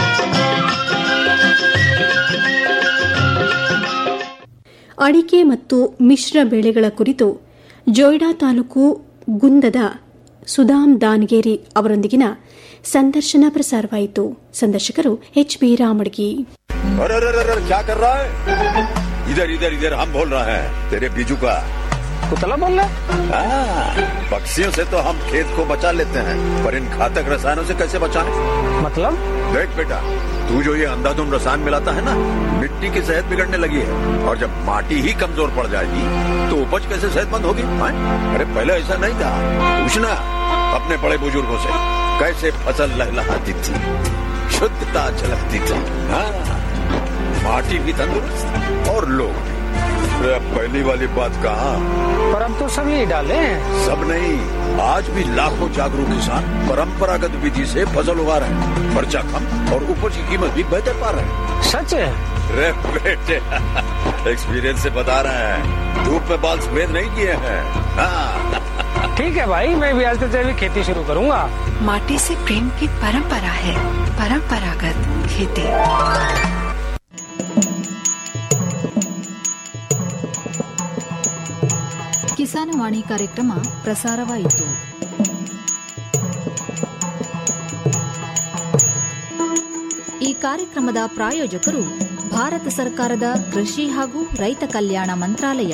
ಅಡಿಕೆ ಮತ್ತು ಮಿಶ್ರ ಬೆಳೆಗಳ ಕುರಿತು ಜೋಯ್ಡಾ ತಾಲೂಕು ಗುಂದದ ಸುಧಾಮ್ ದಾನ್ಗೇರಿ ಅವರೊಂದಿಗಿನ ಸಂದರ್ಶನ ಪ್ರಸಾರವಾಯಿತು ಸಂದರ್ಶಕರು ಎಚ್ ಬಿ ರಾಮಡ್ಗಿ अरे अरे अरे अरे, क्या कर रहा है इधर इधर इधर हम बोल रहे हैं तेरे बीजू का कुतला बोल रहा हाँ, पक्षियों से तो हम खेत को बचा लेते हैं पर इन घातक रसायनों से कैसे बचाएं? मतलब देख बेटा तू जो ये अंधाधुंध रसायन मिलाता है ना मिट्टी की सेहत बिगड़ने लगी है और जब माटी ही कमजोर पड़ जाएगी तो उपज कैसे सेहतमंद होगी हाँ? अरे पहले ऐसा नहीं था पूछना अपने बड़े बुजुर्गों से कैसे फसल लहलहाती थी शुद्धता झलकती थी हाँ माटी भी तंदुरुस्त और लोग भी अरे अब पहली वाली बात कहा पर अब तो सब यही डाले हैं सब नहीं आज भी लाखों जागरूक किसान परंपरागत विधि से फसल उगा रहे हैं खर्चा कम और उपज की कीमत भी बेहतर पा रहे हैं सच है रे बेटे एक्सपीरियंस से बता रहे हैं धूप में बाल सफेद नहीं किए हैं हाँ ठीक है भाई मैं भी आज से जैविक खेती शुरू करूंगा माटी से प्रेम की परंपरा है परंपरागत खेती ಕಿಸಾನ್ ವಾಣಿ ಕಾರ್ಯಕ್ರಮ ಪ್ರಸಾರವಾಯಿತು ಈ ಕಾರ್ಯಕ್ರಮದ ಪ್ರಾಯೋಜಕರು ಭಾರತ ಸರ್ಕಾರದ ಕೃಷಿ ಹಾಗೂ ರೈತ ಕಲ್ಯಾಣ ಮಂತ್ರಾಲಯ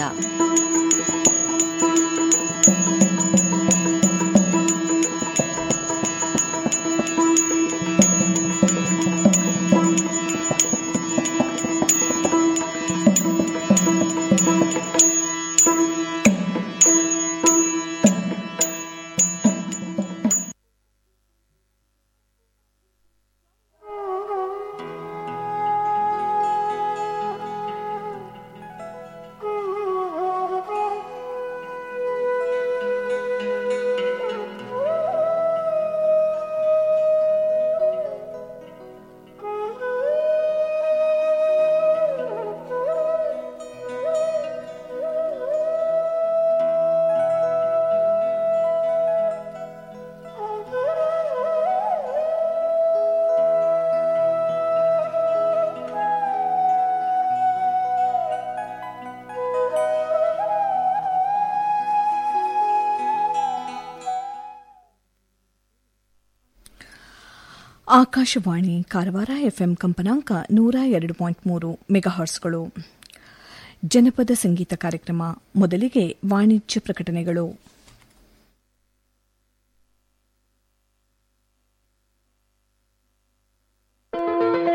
ಆಕಾಶವಾಣಿ ಕಾರವಾರ ಎಫ್ಎಂ ಕಂಪನಾಂಕ ನೂರ ಎರಡು ಪಾಯಿಂಟ್ ಮೂರು ಮೆಗಾಹರ್ಸ್ಗಳು ಜನಪದ ಸಂಗೀತ ಕಾರ್ಯಕ್ರಮ ಮೊದಲಿಗೆ ವಾಣಿಜ್ಯ ಪ್ರಕಟಣೆಗಳು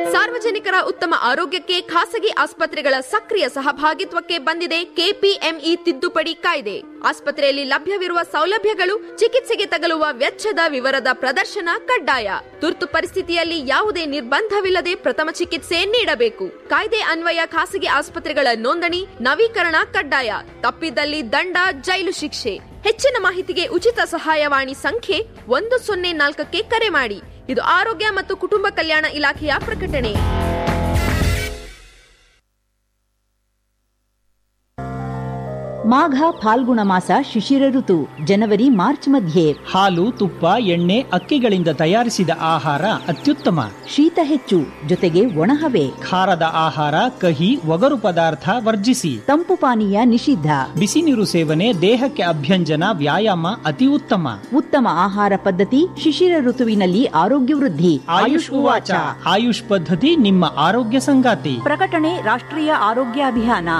ಸಾರ್ವಜನಿಕರ ಉತ್ತಮ ಆರೋಗ್ಯಕ್ಕೆ ಖಾಸಗಿ ಆಸ್ಪತ್ರೆಗಳ ಸಕ್ರಿಯ ಸಹಭಾಗಿತ್ವಕ್ಕೆ ಬಂದಿದೆ ಕೆಪಿಎಂಇ ತಿದ್ದುಪಡಿ ಕಾಯ್ದೆ ಆಸ್ಪತ್ರೆಯಲ್ಲಿ ಲಭ್ಯವಿರುವ ಸೌಲಭ್ಯಗಳು ಚಿಕಿತ್ಸೆಗೆ ತಗಲುವ ವೆಚ್ಚದ ವಿವರದ ಪ್ರದರ್ಶನ ಕಡ್ಡಾಯ ತುರ್ತು ಪರಿಸ್ಥಿತಿಯಲ್ಲಿ ಯಾವುದೇ ನಿರ್ಬಂಧವಿಲ್ಲದೆ ಪ್ರಥಮ ಚಿಕಿತ್ಸೆ ನೀಡಬೇಕು ಕಾಯ್ದೆ ಅನ್ವಯ ಖಾಸಗಿ ಆಸ್ಪತ್ರೆಗಳ ನೋಂದಣಿ ನವೀಕರಣ ಕಡ್ಡಾಯ ತಪ್ಪಿದಲ್ಲಿ ದಂಡ ಜೈಲು ಶಿಕ್ಷೆ ಹೆಚ್ಚಿನ ಮಾಹಿತಿಗೆ ಉಚಿತ ಸಹಾಯವಾಣಿ ಸಂಖ್ಯೆ ಒಂದು ಸೊನ್ನೆ ನಾಲ್ಕಕ್ಕೆ ಕರೆ ಮಾಡಿ ಇದು ಆರೋಗ್ಯ ಮತ್ತು ಕುಟುಂಬ ಕಲ್ಯಾಣ ಇಲಾಖೆಯ ಪ್ರಕಟಣೆ ಮಾಘ ಫಾಲ್ಗುಣ ಮಾಸ ಶಿಶಿರ ಋತು ಜನವರಿ ಮಾರ್ಚ್ ಮಧ್ಯೆ ಹಾಲು ತುಪ್ಪ ಎಣ್ಣೆ ಅಕ್ಕಿಗಳಿಂದ ತಯಾರಿಸಿದ ಆಹಾರ ಅತ್ಯುತ್ತಮ ಶೀತ ಹೆಚ್ಚು ಜೊತೆಗೆ ಒಣಹವೆ ಖಾರದ ಆಹಾರ ಕಹಿ ಒಗರು ಪದಾರ್ಥ ವರ್ಜಿಸಿ ತಂಪು ಪಾನೀಯ ನಿಷಿದ್ಧ ಬಿಸಿ ನೀರು ಸೇವನೆ ದೇಹಕ್ಕೆ ಅಭ್ಯಂಜನ ವ್ಯಾಯಾಮ ಅತಿ ಉತ್ತಮ ಉತ್ತಮ ಆಹಾರ ಪದ್ಧತಿ ಶಿಶಿರ ಋತುವಿನಲ್ಲಿ ಆರೋಗ್ಯ ವೃದ್ಧಿ ಆಯುಷ್ ಉವಾಚ ಆಯುಷ್ ಪದ್ಧತಿ ನಿಮ್ಮ ಆರೋಗ್ಯ ಸಂಗಾತಿ ಪ್ರಕಟಣೆ ರಾಷ್ಟ್ರೀಯ ಆರೋಗ್ಯ ಅಭಿಯಾನ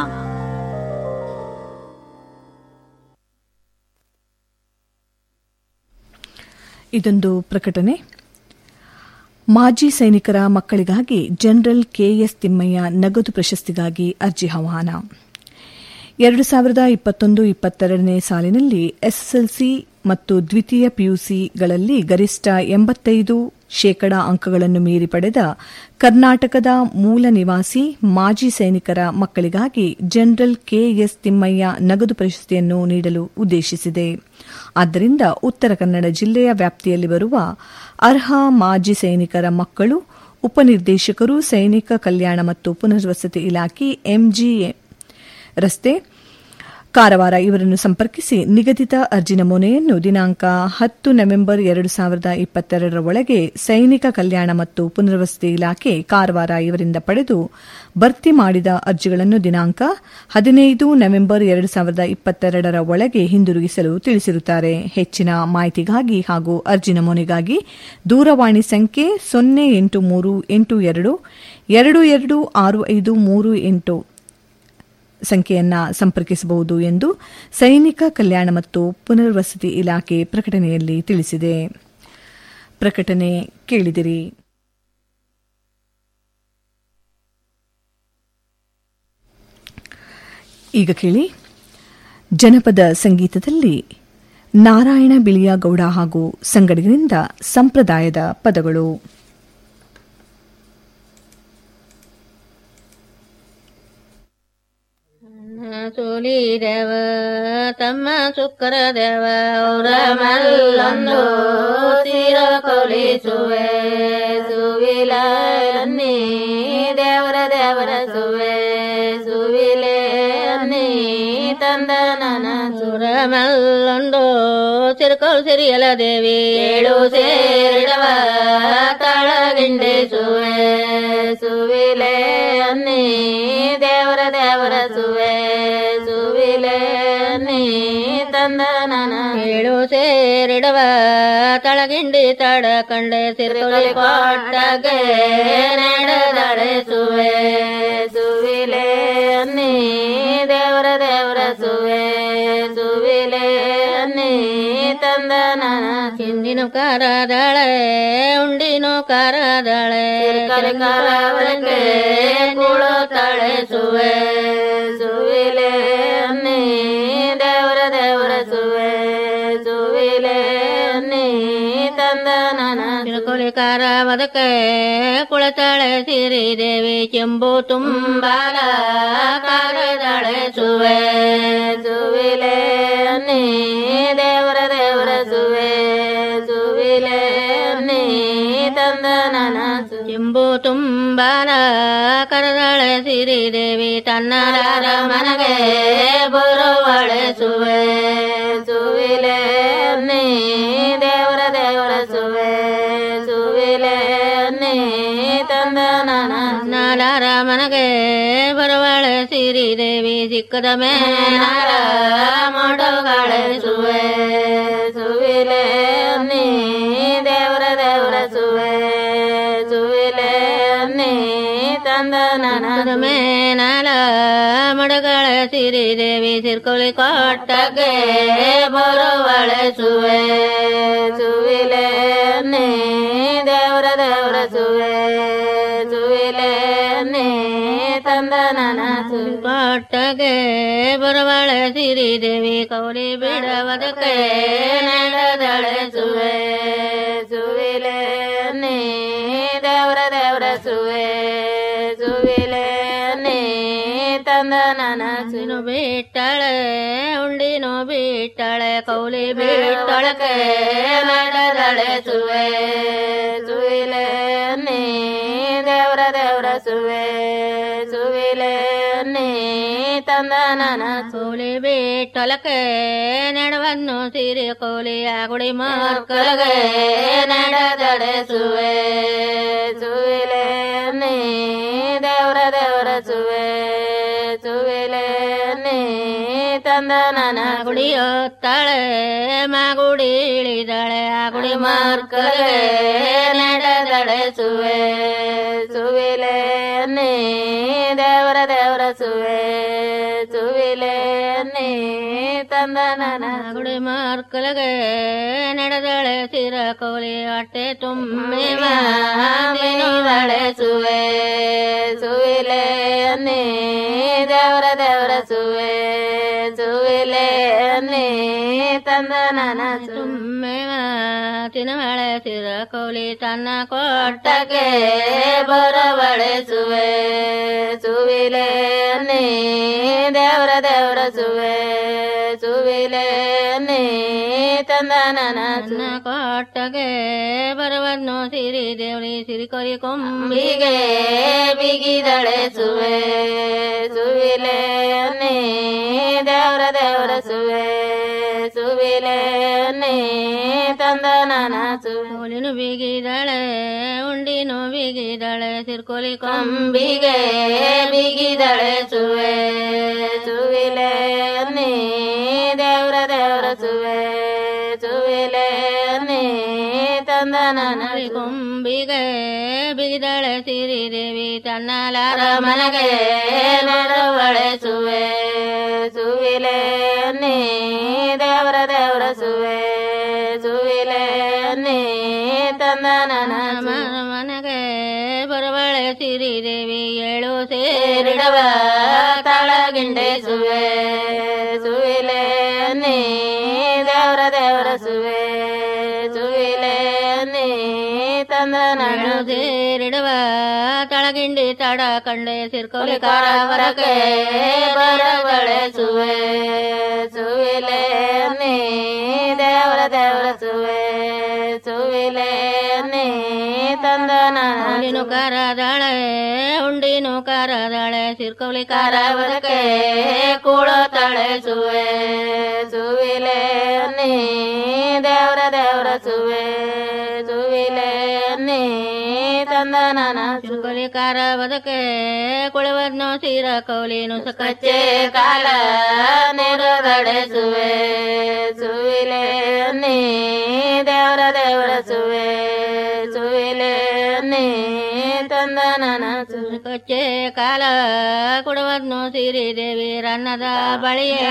ಇದೊಂದು ಪ್ರಕಟಣೆ ಮಾಜಿ ಸೈನಿಕರ ಮಕ್ಕಳಿಗಾಗಿ ಜನರಲ್ ಕೆಎಸ್ ತಿಮ್ಮಯ್ಯ ನಗದು ಪ್ರಶಸ್ತಿಗಾಗಿ ಅರ್ಜಿ ಆಹ್ವಾನ ಎರಡು ಸಾವಿರದ ಇಪ್ಪತ್ತೊಂದು ಇಪ್ಪತ್ತೆರಡನೇ ಸಾಲಿನಲ್ಲಿ ಎಸ್ಎಸ್ಎಲ್ಸಿ ಮತ್ತು ದ್ವಿತೀಯ ಪಿಯುಸಿಗಳಲ್ಲಿ ಗರಿಷ್ಠ ಎಂಬತ್ತೈದು ಶೇಕಡಾ ಅಂಕಗಳನ್ನು ಮೀರಿ ಪಡೆದ ಕರ್ನಾಟಕದ ಮೂಲ ನಿವಾಸಿ ಮಾಜಿ ಸೈನಿಕರ ಮಕ್ಕಳಿಗಾಗಿ ಜನರಲ್ ಕೆಎಸ್ ತಿಮ್ಮಯ್ಯ ನಗದು ಪ್ರಶಸ್ತಿಯನ್ನು ನೀಡಲು ಉದ್ದೇಶಿಸಿದೆ ಆದ್ದರಿಂದ ಉತ್ತರ ಕನ್ನಡ ಜಿಲ್ಲೆಯ ವ್ಯಾಪ್ತಿಯಲ್ಲಿ ಬರುವ ಅರ್ಹ ಮಾಜಿ ಸೈನಿಕರ ಮಕ್ಕಳು ಉಪನಿರ್ದೇಶಕರು ಸೈನಿಕ ಕಲ್ಯಾಣ ಮತ್ತು ಪುನರ್ವಸತಿ ಇಲಾಖೆ ಎಂಜಿಎ ರಸ್ತೆ ಕಾರವಾರ ಇವರನ್ನು ಸಂಪರ್ಕಿಸಿ ನಿಗದಿತ ಅರ್ಜಿ ನಮೂನೆಯನ್ನು ದಿನಾಂಕ ಹತ್ತು ನವೆಂಬರ್ ಎರಡು ಸಾವಿರದ ಇಪ್ಪತ್ತೆರಡರ ಒಳಗೆ ಸೈನಿಕ ಕಲ್ಯಾಣ ಮತ್ತು ಪುನರ್ವಸತಿ ಇಲಾಖೆ ಕಾರವಾರ ಇವರಿಂದ ಪಡೆದು ಭರ್ತಿ ಮಾಡಿದ ಅರ್ಜಿಗಳನ್ನು ದಿನಾಂಕ ಹದಿನೈದು ನವೆಂಬರ್ ಎರಡು ಸಾವಿರದ ಇಪ್ಪತ್ತೆರಡರ ಒಳಗೆ ಹಿಂದಿರುಗಿಸಲು ತಿಳಿಸಿರುತ್ತಾರೆ ಹೆಚ್ಚಿನ ಮಾಹಿತಿಗಾಗಿ ಹಾಗೂ ಅರ್ಜಿ ನಮೂನೆಗಾಗಿ ದೂರವಾಣಿ ಸಂಖ್ಯೆ ಸೊನ್ನೆ ಎಂಟು ಮೂರು ಎಂಟು ಎರಡು ಎರಡು ಎರಡು ಆರು ಐದು ಮೂರು ಎಂಟು ಸಂಖ್ಯೆಯನ್ನ ಸಂಪರ್ಕಿಸಬಹುದು ಎಂದು ಸೈನಿಕ ಕಲ್ಯಾಣ ಮತ್ತು ಪುನರ್ವಸತಿ ಇಲಾಖೆ ಪ್ರಕಟಣೆಯಲ್ಲಿ ತಿಳಿಸಿದೆ ಪ್ರಕಟಣೆ ಕೇಳಿದಿರಿ ಈಗ ಕೇಳಿ ಜನಪದ ಸಂಗೀತದಲ್ಲಿ ನಾರಾಯಣ ಬಿಳಿಯ ಗೌಡ ಹಾಗೂ ಸಂಗಡಿಗರಿಂದ ಸಂಪ್ರದಾಯದ ಪದಗಳು ಸುಲಿದೆವ ತಮ್ಮ ಸುಕ್ಕರ ದೇವ ಅವರ ಮಲ್ಲೊಂದು ತೀರ ಕೊಲಿಸುವೆ ಸುವಿಲ ಅನ್ನಿ ದೇವರ ದೇವರ ಸುವೆ ಸುವಿಲೆ ಅನ್ನಿ ತಂದ ನನ ಸುರ ಮಲ್ಲೊಂದು ತಿರುಕೋಲ್ ಸಿರಿಯಲ ದೇವಿ ಏಳು ಸೇರಿಡವ ತಳಗಿಂಡೆ ಸುವೆ ಸುವಿಲೆ ಅನ್ನಿ ದೇವರ ದೇವರ ಸುವೆ ಸುವಿಲೆ ಅನ್ನಿ ತಂದ ನನ ಏಳು ಸೇರಿಡವ ತಳಗಿಂಡಿ ತಡ ಕಂಡೆ ಸಿರುಳಿ ಕೊಟ್ಟಗೆ ನಡೆದಳೆ ಸುವೆ ಸುವಿಲೆ ಅನ್ನಿ ದೇವರ ದೇವರ ಸುವೆ ಸುವಿಲೆ ಅನ್ನಿ ತಂದ ನನ ಹಿಂದಿನ ಕಾರದಳೆ ಉಂಡಿನೋ ಕಾರದಳೆ ಕರಕರವರೆಗೆ ಕುಳು ತಳೆ ಸುವೆ ಸುವಿಲೆ ಅನ್ನಿ ದೇವರ ದೇವರ ಸುವೆ ಸುವಿಲೆ ಅನ್ನಿ ತಂದ ನನ ತಿಳ್ಕೊಳಿ ಕಾರ ಬದಕೆ ಕುಳತಾಳೆ ಸಿರಿ ದೇವಿ ಚೆಂಬು ತುಂಬಾಲ ಕಾರದಳೆ ಸುವೆ ಸುವಿಲೆ ಅನ್ನಿ ದೇವರ ದೇವರ ಸುವೆ ಸುವಿಲೆ ಅನ್ನಿ ತಂದ ನನ ಚೆಂಬು ತುಂಬಾಲ ಕರದಳೆ ಸಿರಿ ದೇವಿ ತನ್ನರ ಮನಗೆ ಬರುವಳೆ ಸುವೆ ಸುವಿಲೆ ಅನ್ನಿ ದೇವರ ದೇವರ ಸುವೆ ಸುವಿಲೆ ಅನ್ನಿ ತಂದ ನನ ನಾಲಾರ ಮನಗೆ ಬರುವಳೆ ಸಿರಿ ದೇವಿ ಸಿಕ್ಕದ ಮೇನಾರ ಮೊಡಗಳೇ ಸುವೆ ಸುವಿಲೆ ಅನ್ನಿ ದೇವರ ದೇವರ ಸುವೆ ಸುವಿಲೆ ಅನ್ನಿ ತಂದ ನನ ಮೇನಾಲ ಮಡಗಳ ಸಿರಿ ದೇವಿ ಸಿರ್ಕೊಳಿ ಕೊಟ್ಟಗೆ ಬರುವಳೆ ಸುವೆ ಸುವಿಲೆ ಅನ್ನಿ ದೇವರ ದೇವರ ಸುವೆ ಸುವೆ ಕೊಟ್ಟಗೆ ಬರವಳೆ ಸಿರಿ ದೇವಿ ಕೌಲಿ ಬಿಡವದಕ್ಕೆ ನಡೆದಳೆ ಸುವೆ ಸುವಿಲೆ ನೀ ದೇವರ ದೇವರ ಸುವೆ ಸುವಿಲೆ ನೀ ತಂದ ನನ್ನ ಸಿನು ಬಿಟ್ಟಳೆ ಉಂಡಿನು ಬಿಟ್ಟಳೆ ಕೌಲಿ ಬಿಟ್ಟಳಕೆ ನಡೆದಳೆ ಸುವೆ ಸುವಿಲೆ ನೀ ದೇವರ ದೇವರ ಸುವೆ ಸುವಿಲೆ ನೀ ತಂದ ನನ್ನ ಸೂಲಿ ಬಿಟ್ಟೊಲಕೆ ನೆಡವನ್ನು ಸಿರಿ ಕೋಲಿ ಆಗುಡಿ ಮಕ್ಕಳಿಗೆ ನಡೆದಡೆ ಸುವೆ ಸುವಿಲೆ ನೀ ದೇವರ ದೇವರ ಸುವೆ ಸುವಿಲೆ ನೀ ತಂದ ನನ್ನ ಗುಡಿಯೊತ್ತಾಳೆ ಮಾಗುಡಿ ಇಳಿದಾಳೆ ಆ ಗುಡಿ ಮಕ್ಕಳಿಗೆ ನಡೆದಳೆ ಸುವೆ ಸುವಿಲೆ ನೀ ದೇವರ ದೇವರ ಸುವೆ ಸುವಿಲೆ ನೀ ತಂದ ನನ್ನ ಗುಡಿ ಮಕ್ಕಳಿಗೆ ನಡೆದಳೆ ಸಿರ ಕೋಲಿ ಹೊಟ್ಟೆ ತುಂಬಿ ಮಾವಿನಳೆ ಸುವೆ ಸುವಿಲೆ ನೀ ದೇವರ ದೇವರ ಸುವೆ ಸುವಿಲೆ ನೀ ತಂದ ನನ್ನ ಸುಮ್ಮೆ ಮಾತಿನ ಮಳೆ ಸಿರ ಕೋಲಿ ತನ್ನ ಕೊಟ್ಟಕ್ಕೆ ಬರವಳೆ ಸುವೆ ಸುವಿಲೆ ನೀ ದೇವರ ದೇವರ ಸುವೆ ಸುವಿಲೆ ನೀ ತಂದ ನನ್ನ ಕೊಟ್ಟಗೆ ಬರವನ್ನು ಸಿರಿ ದೇವಳಿ ಸಿರಿ ಕೊರಿ ಕೊಂಬಿಗೆ ಬಿಗಿದಳೆ ಸುವೆ ಸುವಿಲೆ ನೀ ದೇವರ ದೇವರ ಸುವೆ ಸುವಿಲೆ ನೀ ತಂದ ನನ್ನ ಸುಲಿನು ಬಿಗಿದಳೆ ಉಂಡಿನು ಬಿಗಿದಳೆ ಸಿರ್ಕೊಲಿ ಕೊಂಬಿಗೆ ಬಿಗಿದಳೆ ಸುವೆ ಸುವಿಲೆ ನೀ ದೇವರ ದೇವರ ಸುವೆ ಸುವಿಲೆ ನೀ ತಂದ ನನ್ನ ಕೊಂಬಿಗೆ ಬಿಗಿದಳೆ ಸಿರಿ ದೇವಿ ತನ್ನಲಾರ ಮನಗೆ ನರವಳೆ ಸುವೆ ಸುವಿಲೆ ನೀ ದೇವರ ದೇವರ ಸುವೆ ಸುವಿಲೆ ನೀ ತಂದ ನನ್ನ ಮನಗೆ ಬರವಳೆ ಸಿರಿ ದೇವಿ ಏಳು ಸೇರಿಡವ ತಳಗಿಂಡೆ ಸುವೆ ಸುವಿಲೆ ನೀ ದೇವರ ದೇವರ ಸುವೆ ಸುವಿಲೆ ನೀ ತಂದ ನನ್ನ ಸೇರಿಡುವ ತಳಗಿಂಡಿ ತಡ ಕಂಡೆ ಸಿರ್ಕೊಲಿ ಕಾರವರಕ್ಕೆ ಬರವಳೆ ಸುವೆ ಸುವಿಲೆ ನೀ ದೇವರ ದೇವರ ಸುವೆ ಸುವಿಲೆ ನೀ ತಂದ ನಾನು ಕರದಾಳೆ ಉಂಡಿನು ಕರದಾಳೆ ಸಿರ್ಕೊಲಿ ಕಾರವರಕ್ಕೆ ಕೂಡತಾಳೆ ಸುವೆ ಸುವಿಲೆ ನೀ ದೇವರ ದೇವರ ಸುವೆ ಸುವಿಲೆ ನೀ ತಂದ ನನ್ನ ಸುಗಲಿ ಕಾರ ಬದಕೆ ಕುಳವನ್ನು ಸೀರ ಕೌಲಿನು ಸಕಚ್ಚೆ ಕಾಲ ನೆರದಡೆ ಸುವೆ ಸುವಿಲೆ ನೀ ದೇವರ ದೇವರ ಸುವೆ ಸುವಿಲೆ ನೀ ತಂದ ನನ್ನ ಸುಕಚ್ಚೆ ಕಾಲ ಕುಡವನ್ನು ಸಿರಿ ದೇವಿ ರನ್ನದ ಬಳಿಯೇ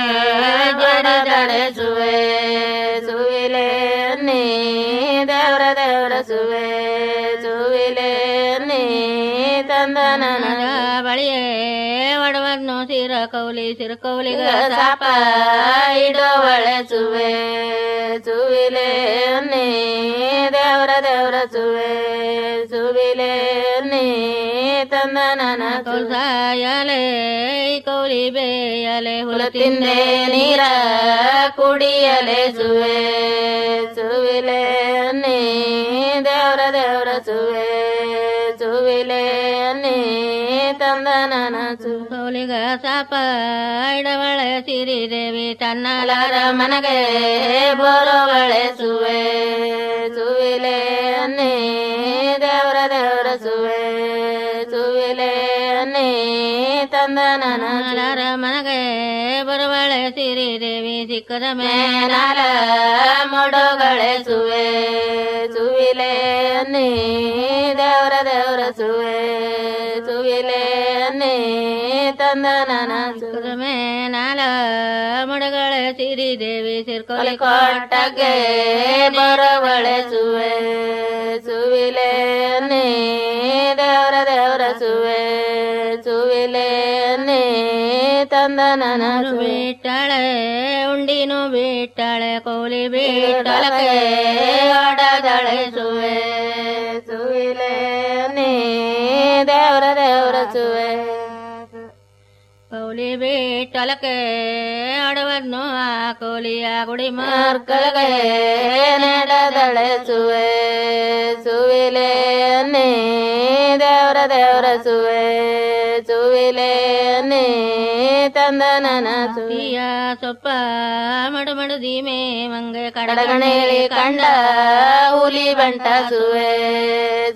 ಜಡದಡೆ ಸುವೆ ಸುವಿಲೆ ನೀ ದೇವರ ದೇವರ ಸುವೆ ಸುವಿಲೆ ನೀ ತಂದ ನನ್ನ ಬಳಿಯೇ ಒಡವನ್ನು ಸಿರ ಕೌಲಿ ಸಿರ ಕೌಲಿಗ ಸಾಪ ಇಡೋವಳೆ ಸುವೆ ಸುವಿಲೆ ನೀ ದೇವರ ದೇವರ ಸುವೆ ಸುವಿಲೆ ನೀ ತಂದ ನನ್ನ ಕೌಸಾಯಲೆ ಕೌಲಿ ಬೇಯಲೆ ಹುಲ ತಿಂದೆ ನೀರ ಕುಡಿಯಲೆ ಸುವೆ ಸುವಿಲೆ ನೀ ದೇವರ ದೇವರ ಸುವೆ ಸುವಿಲೆ ನೀ ತಂದ ನನ್ನ ಸುಲಿಗ ಸಾಪ ಇಡವಳೆ ಸಿರಿ ದೇವಿ ತನ್ನಲಾರ ಮನಗೆ ಬರೋವಳೆ ಸುವೆ ಸುವಿಲೆ ನೀ ದೇವರ ದೇವರ ಸುವೆ ಸುವಿಲೆ ನೀ ತಂದ ನನ್ನ ಮನಗೆ ಬರುವಳೆ ಸಿರಿ ದೇವಿ ಸಿಕ್ಕದ ಮೇಲಾಲ ಮೊಡಗಳೆ ಸುವೆ ಸುವಿಲೆ ನೀ ದೇವರ ದೇವರ ಸುವೆ ಸುವಿಲೆ ನೀ ತಂದ ನನ್ನ ಸಿಕ್ಕದ ಮೇಲಾಲ ಮೊಡಗಳೆ ಸಿರಿ ದೇವಿ ಸಿರ್ಕೊಲಿ ಕೊಟ್ಟಗೆ ಬರುವಳೆ ಸುವೆ ಸುವಿಲೆ ನೀ ದೇವರ ದೇವರ ಸುವೆ ಸುವಿಲೆ ನೀ ತಂದನ ಬಿಟ್ಟಾಳೆ ಉಂಡಿನು ಬಿಟ್ಟಾಳೆ ಕೋಲಿ ಬಿಟ್ಟಳಕೆ ಆಡದಳೆ ಸುವೆ ಸುವಿಲೆ ನೀ ದೇವರ ದೇವರ ಸುವೆ ಕೌಲಿ ಬಿಟ್ಟಲಕೆ ಅಡವನ್ನು ಆ ಕೋಲಿಯ ಗುಡಿ ಮಾರ್ಕಲಗೆ ನಡೆದಳೆ ಸುವೆ ಸುವಿಲೆ ನೀ ದೇವರ ದೇವರ ಸುವೆ ಸುವಿಲೆ ನೀ ತಂದನನ ಸುವಿಯ ಸೊಪ್ಪ ಮಡು ಮಡು ದೀಮೆ ಮಂಗೆ ಕಡಗಣೇಳಿ ಕಂಡ ಹುಲಿ ಬಂಟ ಸುವೆ